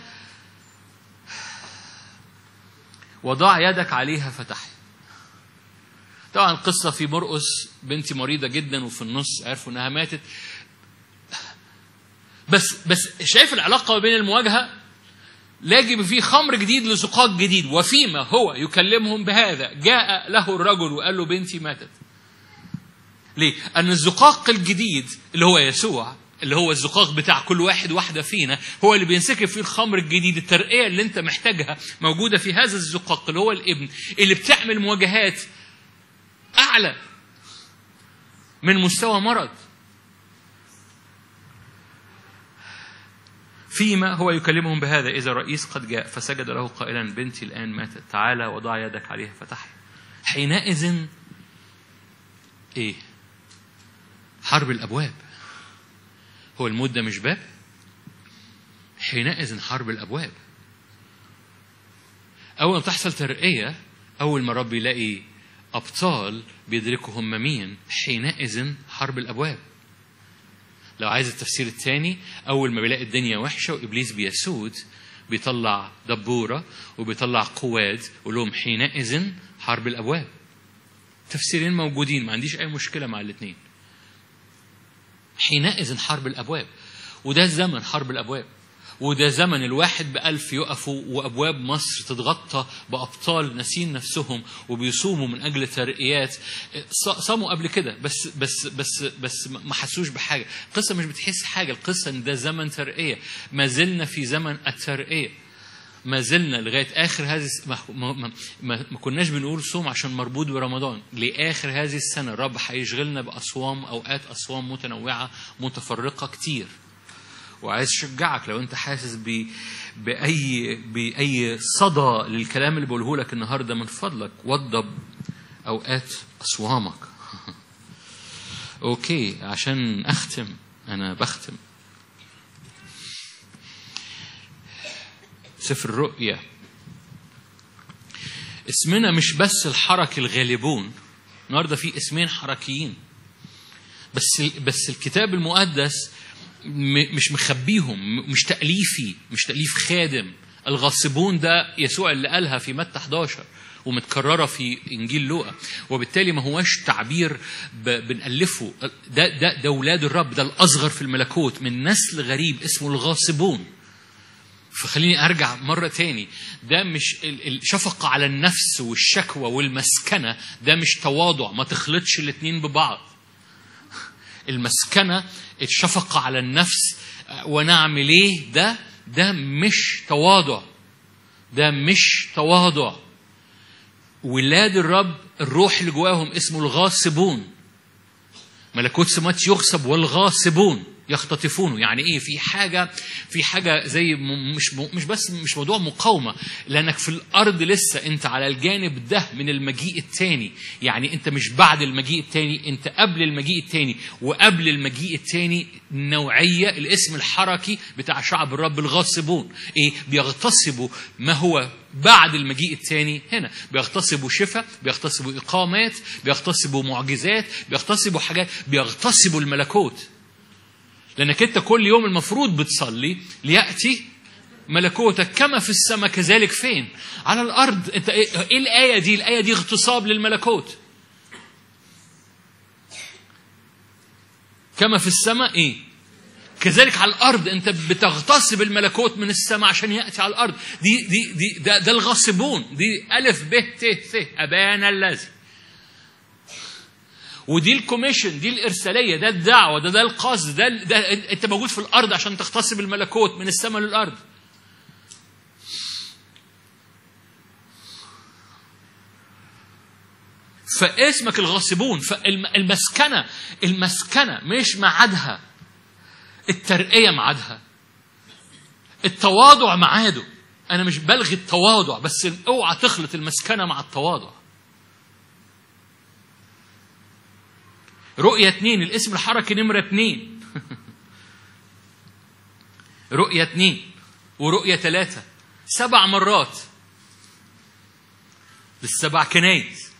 S1: وضع يدك عليها فتحي طبعا قصة في مرقس بنتي مريضة جدا وفي النص عرفوا انها ماتت بس بس شايف العلاقة بين المواجهة لا يجب فيه خمر جديد لزقاق جديد وفيما هو يكلمهم بهذا جاء له الرجل وقال له بنتي ماتت ليه؟ أن الزقاق الجديد اللي هو يسوع اللي هو الزقاق بتاع كل واحد واحدة فينا هو اللي بينسكب فيه الخمر الجديد الترقية اللي انت محتاجها موجودة في هذا الزقاق اللي هو الابن اللي بتعمل مواجهات أعلى من مستوى مرض فيما هو يكلمهم بهذا إذا رئيس قد جاء فسجد له قائلا بنتي الآن ماتت تعالى وضع يدك عليها فتحي حينئذ إيه حرب الأبواب هو الموت ده مش باب حينئذ حرب الأبواب أول ما تحصل ترقية أول ما رب يلاقي أبطال بيدركوا هم مين حينئذ حرب الأبواب لو عايز التفسير الثاني أول ما بيلاقي الدنيا وحشة وإبليس بيسود بيطلع دبورة وبيطلع قواد ويقول لهم حينئذ حرب الأبواب تفسيرين موجودين ما عنديش أي مشكلة مع الاثنين حينئذ حرب الأبواب وده زمن حرب الأبواب وده زمن الواحد بألف يقفوا وأبواب مصر تتغطى بأبطال ناسين نفسهم وبيصوموا من أجل ترقيات صاموا قبل كده بس بس بس بس ما حسوش بحاجة القصة مش بتحس حاجة القصة إن ده زمن ترقية ما زلنا في زمن الترقية ما زلنا لغايه اخر هذه ما, ما, ما, ما كناش بنقول صوم عشان مربوط برمضان لاخر هذه السنه الرب هيشغلنا باصوام اوقات اصوام متنوعه متفرقه كتير وعايز اشجعك لو انت حاسس ب... باي باي صدى للكلام اللي بقوله لك النهارده من فضلك وضب اوقات اصوامك اوكي عشان اختم انا بختم سفر الرؤيا اسمنا مش بس الحرك الغالبون النهارده في اسمين حركيين بس بس الكتاب المقدس مش مخبيهم مش تأليفي مش تأليف خادم الغاصبون ده يسوع اللي قالها في متى 11 ومتكرره في انجيل لوقا وبالتالي ما هواش تعبير بنألفه ده ده ده اولاد الرب ده الاصغر في الملكوت من نسل غريب اسمه الغاصبون فخليني ارجع مره تاني ده مش الشفقه على النفس والشكوى والمسكنه ده مش تواضع ما تخلطش الاتنين ببعض المسكنه الشفقه على النفس ونعمل ايه ده ده مش تواضع ده مش تواضع ولاد الرب الروح اللي جواهم اسمه الغاصبون ملكوت سمات يغصب والغاصبون يختطفونه يعني ايه في حاجه في حاجه زي مش مش بس مش موضوع مقاومه لانك في الارض لسه انت على الجانب ده من المجيء الثاني يعني انت مش بعد المجيء الثاني انت قبل المجيء الثاني وقبل المجيء الثاني نوعيه الاسم الحركي بتاع شعب الرب الغاصبون ايه بيغتصبوا ما هو بعد المجيء الثاني هنا بيغتصبوا شفاء بيغتصبوا اقامات بيغتصبوا معجزات بيغتصبوا حاجات بيغتصبوا الملكوت لانك انت كل يوم المفروض بتصلي لياتي ملكوتك كما في السماء كذلك فين على الارض انت ايه الايه دي الايه دي اغتصاب للملكوت كما في السماء ايه كذلك على الارض انت بتغتصب الملكوت من السماء عشان ياتي على الارض دي دي دي ده, ده الغاصبون دي الف ب ت ث ابانا الذي ودي الكوميشن دي الارساليه ده الدعوه ده ده القصد ده, ده انت موجود في الارض عشان تغتصب الملكوت من السماء للارض فاسمك الغاصبون فالمسكنه المسكنه مش معادها الترقيه معادها التواضع معاده انا مش بلغي التواضع بس اوعى تخلط المسكنه مع التواضع رؤية اتنين الاسم الحركي نمرة اتنين رؤية اتنين ورؤية ثلاثة سبع مرات للسبع كنايس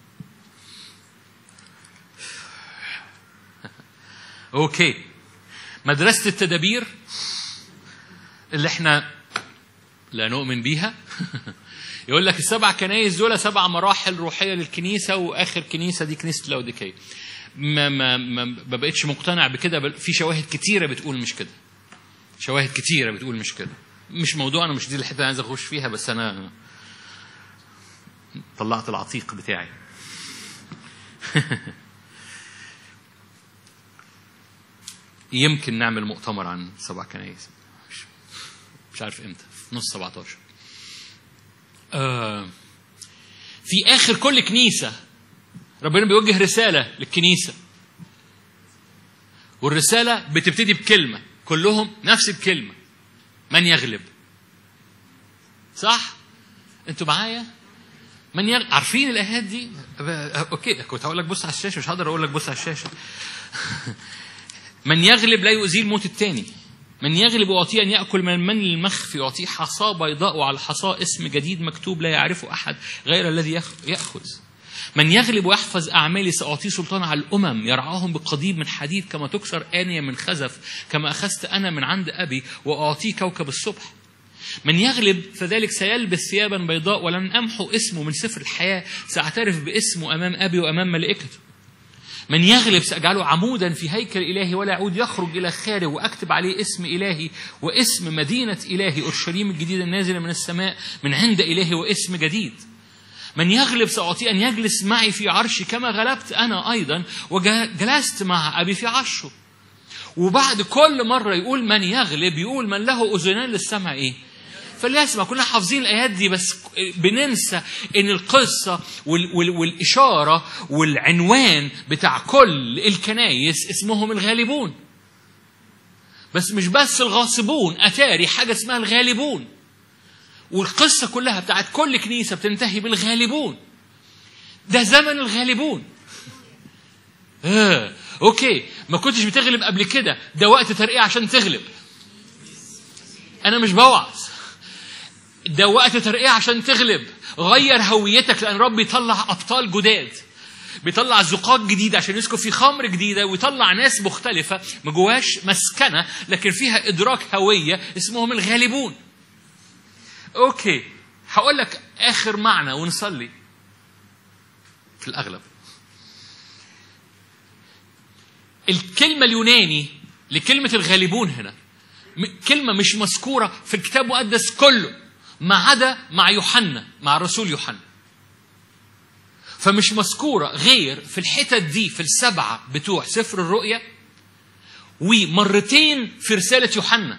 S1: اوكي مدرسة التدابير اللي احنا لا نؤمن بيها يقول لك السبع كنايس دول سبع مراحل روحية للكنيسة وآخر كنيسة دي كنيسة لاوديكية ما ما ما ما بقتش مقتنع بكده في شواهد كتيره بتقول مش كده شواهد كتيره بتقول مش كده مش موضوع انا مش دي الحته اللي عايز اخش فيها بس انا طلعت العتيق بتاعي يمكن نعمل مؤتمر عن سبع كنايس مش, مش عارف امتى في نص 17 آه في اخر كل كنيسه ربنا بيوجه رسالة للكنيسة والرسالة بتبتدي بكلمة كلهم نفس الكلمة من يغلب صح انتوا معايا من يغلب عارفين الايات دي اوكي كنت هقول لك بص على الشاشه مش هقدر اقول لك بص على الشاشه من يغلب لا يؤذيه الموت الثاني من يغلب يعطيه ان ياكل من المن المخفي يعطيه حصاه بيضاء وعلى الحصاه اسم جديد مكتوب لا يعرفه احد غير الذي ياخذ من يغلب ويحفظ أعمالي سأعطيه سلطان على الأمم يرعاهم بقضيب من حديد كما تكسر آنية من خزف كما أخذت أنا من عند أبي وأعطيه كوكب الصبح من يغلب فذلك سيلبس ثيابا بيضاء ولن أمحو اسمه من سفر الحياة سأعترف باسمه أمام أبي وأمام ملائكته من يغلب سأجعله عمودا في هيكل إلهي ولا يعود يخرج إلى خارج وأكتب عليه اسم إلهي واسم مدينة إلهي أورشليم الجديدة النازلة من السماء من عند إلهي واسم جديد من يغلب سأعطيه أن يجلس معي في عرشي كما غلبت أنا أيضا وجلست مع أبي في عرشه وبعد كل مرة يقول من يغلب يقول من له أذنان للسمع إيه فليسمع كلنا حافظين الآيات دي بس بننسى إن القصة وال وال والإشارة والعنوان بتاع كل الكنايس اسمهم الغالبون بس مش بس الغاصبون أتاري حاجة اسمها الغالبون والقصة كلها بتاعت كل كنيسة بتنتهي بالغالبون ده زمن الغالبون آه. اوكي ما كنتش بتغلب قبل كده ده وقت ترقية عشان تغلب انا مش بوعظ ده وقت ترقية عشان تغلب غير هويتك لان رب بيطلع ابطال جداد بيطلع زقاق جديد عشان يسكب في خمر جديده ويطلع ناس مختلفه ما جواش مسكنه لكن فيها ادراك هويه اسمهم الغالبون اوكي هقول لك اخر معنى ونصلي في الاغلب الكلمه اليوناني لكلمه الغالبون هنا كلمه مش مذكوره في الكتاب المقدس كله ما عدا مع يوحنا مع الرسول يوحنا فمش مذكوره غير في الحتت دي في السبعه بتوع سفر الرؤيا ومرتين في رساله يوحنا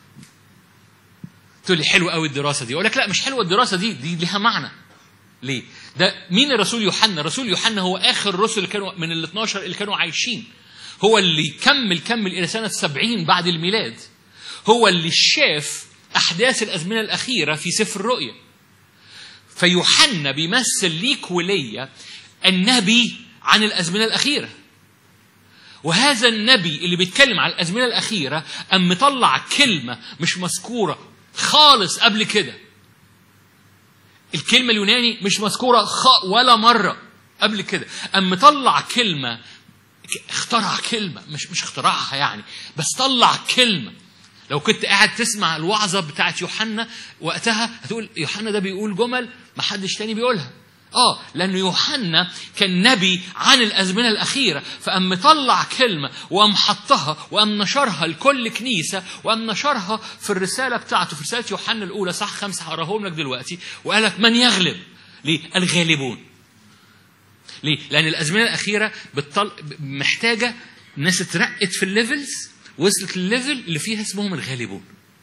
S1: تقول لي حلوه قوي الدراسه دي اقول لك لا مش حلوه الدراسه دي دي ليها معنى ليه ده مين الرسول يوحنا الرسول يوحنا هو اخر الرسل اللي كانوا من ال 12 اللي كانوا عايشين هو اللي كمل كمل الى سنه 70 بعد الميلاد هو اللي شاف احداث الازمنه الاخيره في سفر الرؤيا فيوحنا بيمثل ليك وليا النبي عن الازمنه الاخيره وهذا النبي اللي بيتكلم عن الازمنه الاخيره قام مطلع كلمه مش مذكوره خالص قبل كده الكلمة اليوناني مش مذكورة خ ولا مرة قبل كده قام مطلع كلمة اخترع كلمة مش مش اخترعها يعني بس طلع كلمة لو كنت قاعد تسمع الوعظة بتاعت يوحنا وقتها هتقول يوحنا ده بيقول جمل ما حدش تاني بيقولها اه لأن يوحنا كان نبي عن الأزمنة الأخيرة فقام مطلع كلمة وقام حطها وقام نشرها لكل كنيسة وقام نشرها في الرسالة بتاعته في رسالة يوحنا الأولى صح خمسة هقراهم لك دلوقتي وقال لك من يغلب ليه؟ الغالبون ليه؟ لأن الأزمنة الأخيرة بتطل... محتاجة ناس اترقت في الليفلز وصلت للليفل اللي فيها اسمهم الغالبون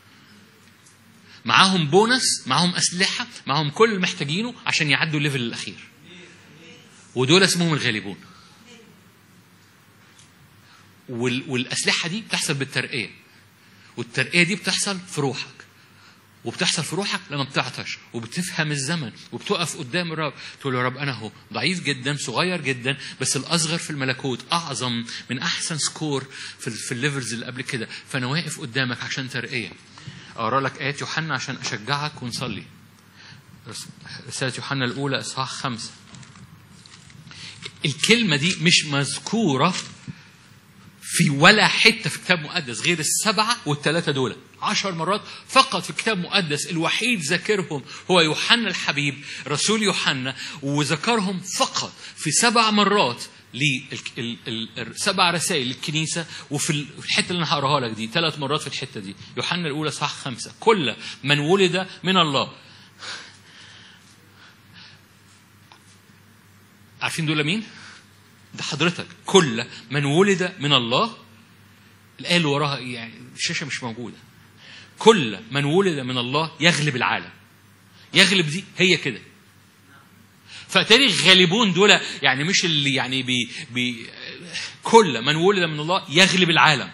S1: معاهم بونس معاهم أسلحة معاهم كل اللي محتاجينه عشان يعدوا الليفل الأخير ودول اسمهم الغالبون وال... والأسلحة دي بتحصل بالترقية والترقية دي بتحصل في روحك وبتحصل في روحك لما بتعطش وبتفهم الزمن وبتقف قدام الرب تقول يا رب انا هو ضعيف جدا صغير جدا بس الاصغر في الملكوت اعظم من احسن سكور في, في الليفلز اللي قبل كده فانا واقف قدامك عشان ترقيه اقرا لك ايات يوحنا عشان اشجعك ونصلي رساله يوحنا الاولى اصحاح خمسه الكلمه دي مش مذكوره في ولا حته في الكتاب المقدس غير السبعه والثلاثه دول عشر مرات فقط في الكتاب المقدس الوحيد ذاكرهم هو يوحنا الحبيب رسول يوحنا وذكرهم فقط في سبع مرات لسبع رسائل للكنيسة وفي الحتة اللي أنا هقراها لك دي ثلاث مرات في الحتة دي يوحنا الأولى صح خمسة كل من ولد من الله عارفين دول مين؟ ده حضرتك كل من ولد من الله الآية اللي وراها يعني الشاشة مش موجودة كل من ولد من الله يغلب العالم يغلب دي هي كده فاتاري الغالبون دول يعني مش اللي يعني بي بي كل من ولد من الله يغلب العالم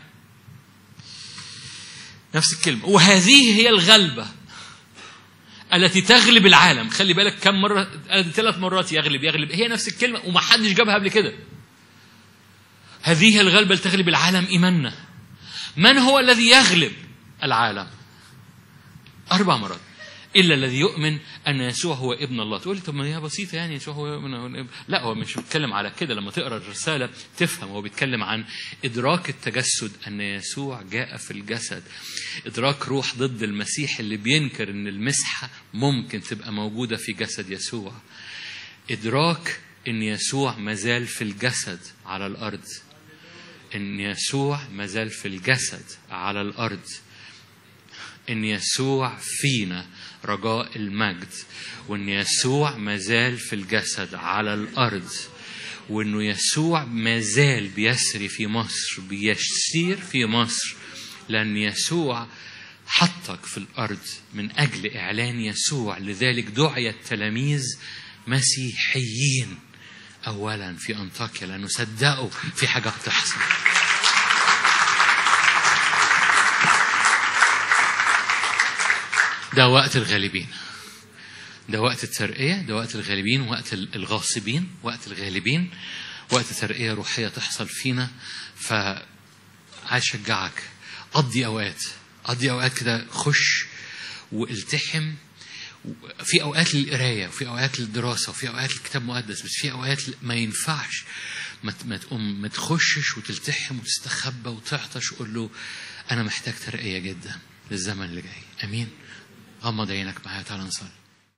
S1: نفس الكلمة وهذه هي الغلبة التي تغلب العالم خلي بالك كم مرة ثلاث مرات يغلب يغلب هي نفس الكلمة ومحدش جابها قبل كده هذه هي الغلبة التي تغلب العالم إيماننا من هو الذي يغلب العالم أربع مرات إلا الذي يؤمن أن يسوع هو ابن الله تقول لي طب ما هي بسيطة يعني يسوع هو ابن هو ابن لا هو مش بيتكلم على كده لما تقرأ الرسالة تفهم هو بيتكلم عن إدراك التجسد أن يسوع جاء في الجسد إدراك روح ضد المسيح اللي بينكر أن المسحة ممكن تبقى موجودة في جسد يسوع إدراك أن يسوع مازال في الجسد على الأرض أن يسوع مازال في الجسد على الأرض ان يسوع فينا رجاء المجد وان يسوع مازال في الجسد على الارض وانه يسوع مازال بيسري في مصر بيسير في مصر لان يسوع حطك في الارض من اجل اعلان يسوع لذلك دعي التلاميذ مسيحيين اولا في انطاكيا لانه صدقوا في حاجه بتحصل ده وقت الغالبين ده وقت الترقية ده وقت الغالبين وقت الغاصبين وقت الغالبين وقت ترقية روحية تحصل فينا فعايز أشجعك قضي أوقات قضي أوقات كده خش والتحم في أوقات للقراية وفي أوقات للدراسة وفي أوقات للكتاب المقدس بس في أوقات ما ينفعش ما ما تقوم ما تخشش وتلتحم وتستخبى وتعطش وقول له أنا محتاج ترقية جدا للزمن اللي جاي أمين غمض عينك معايا تعالى نصلي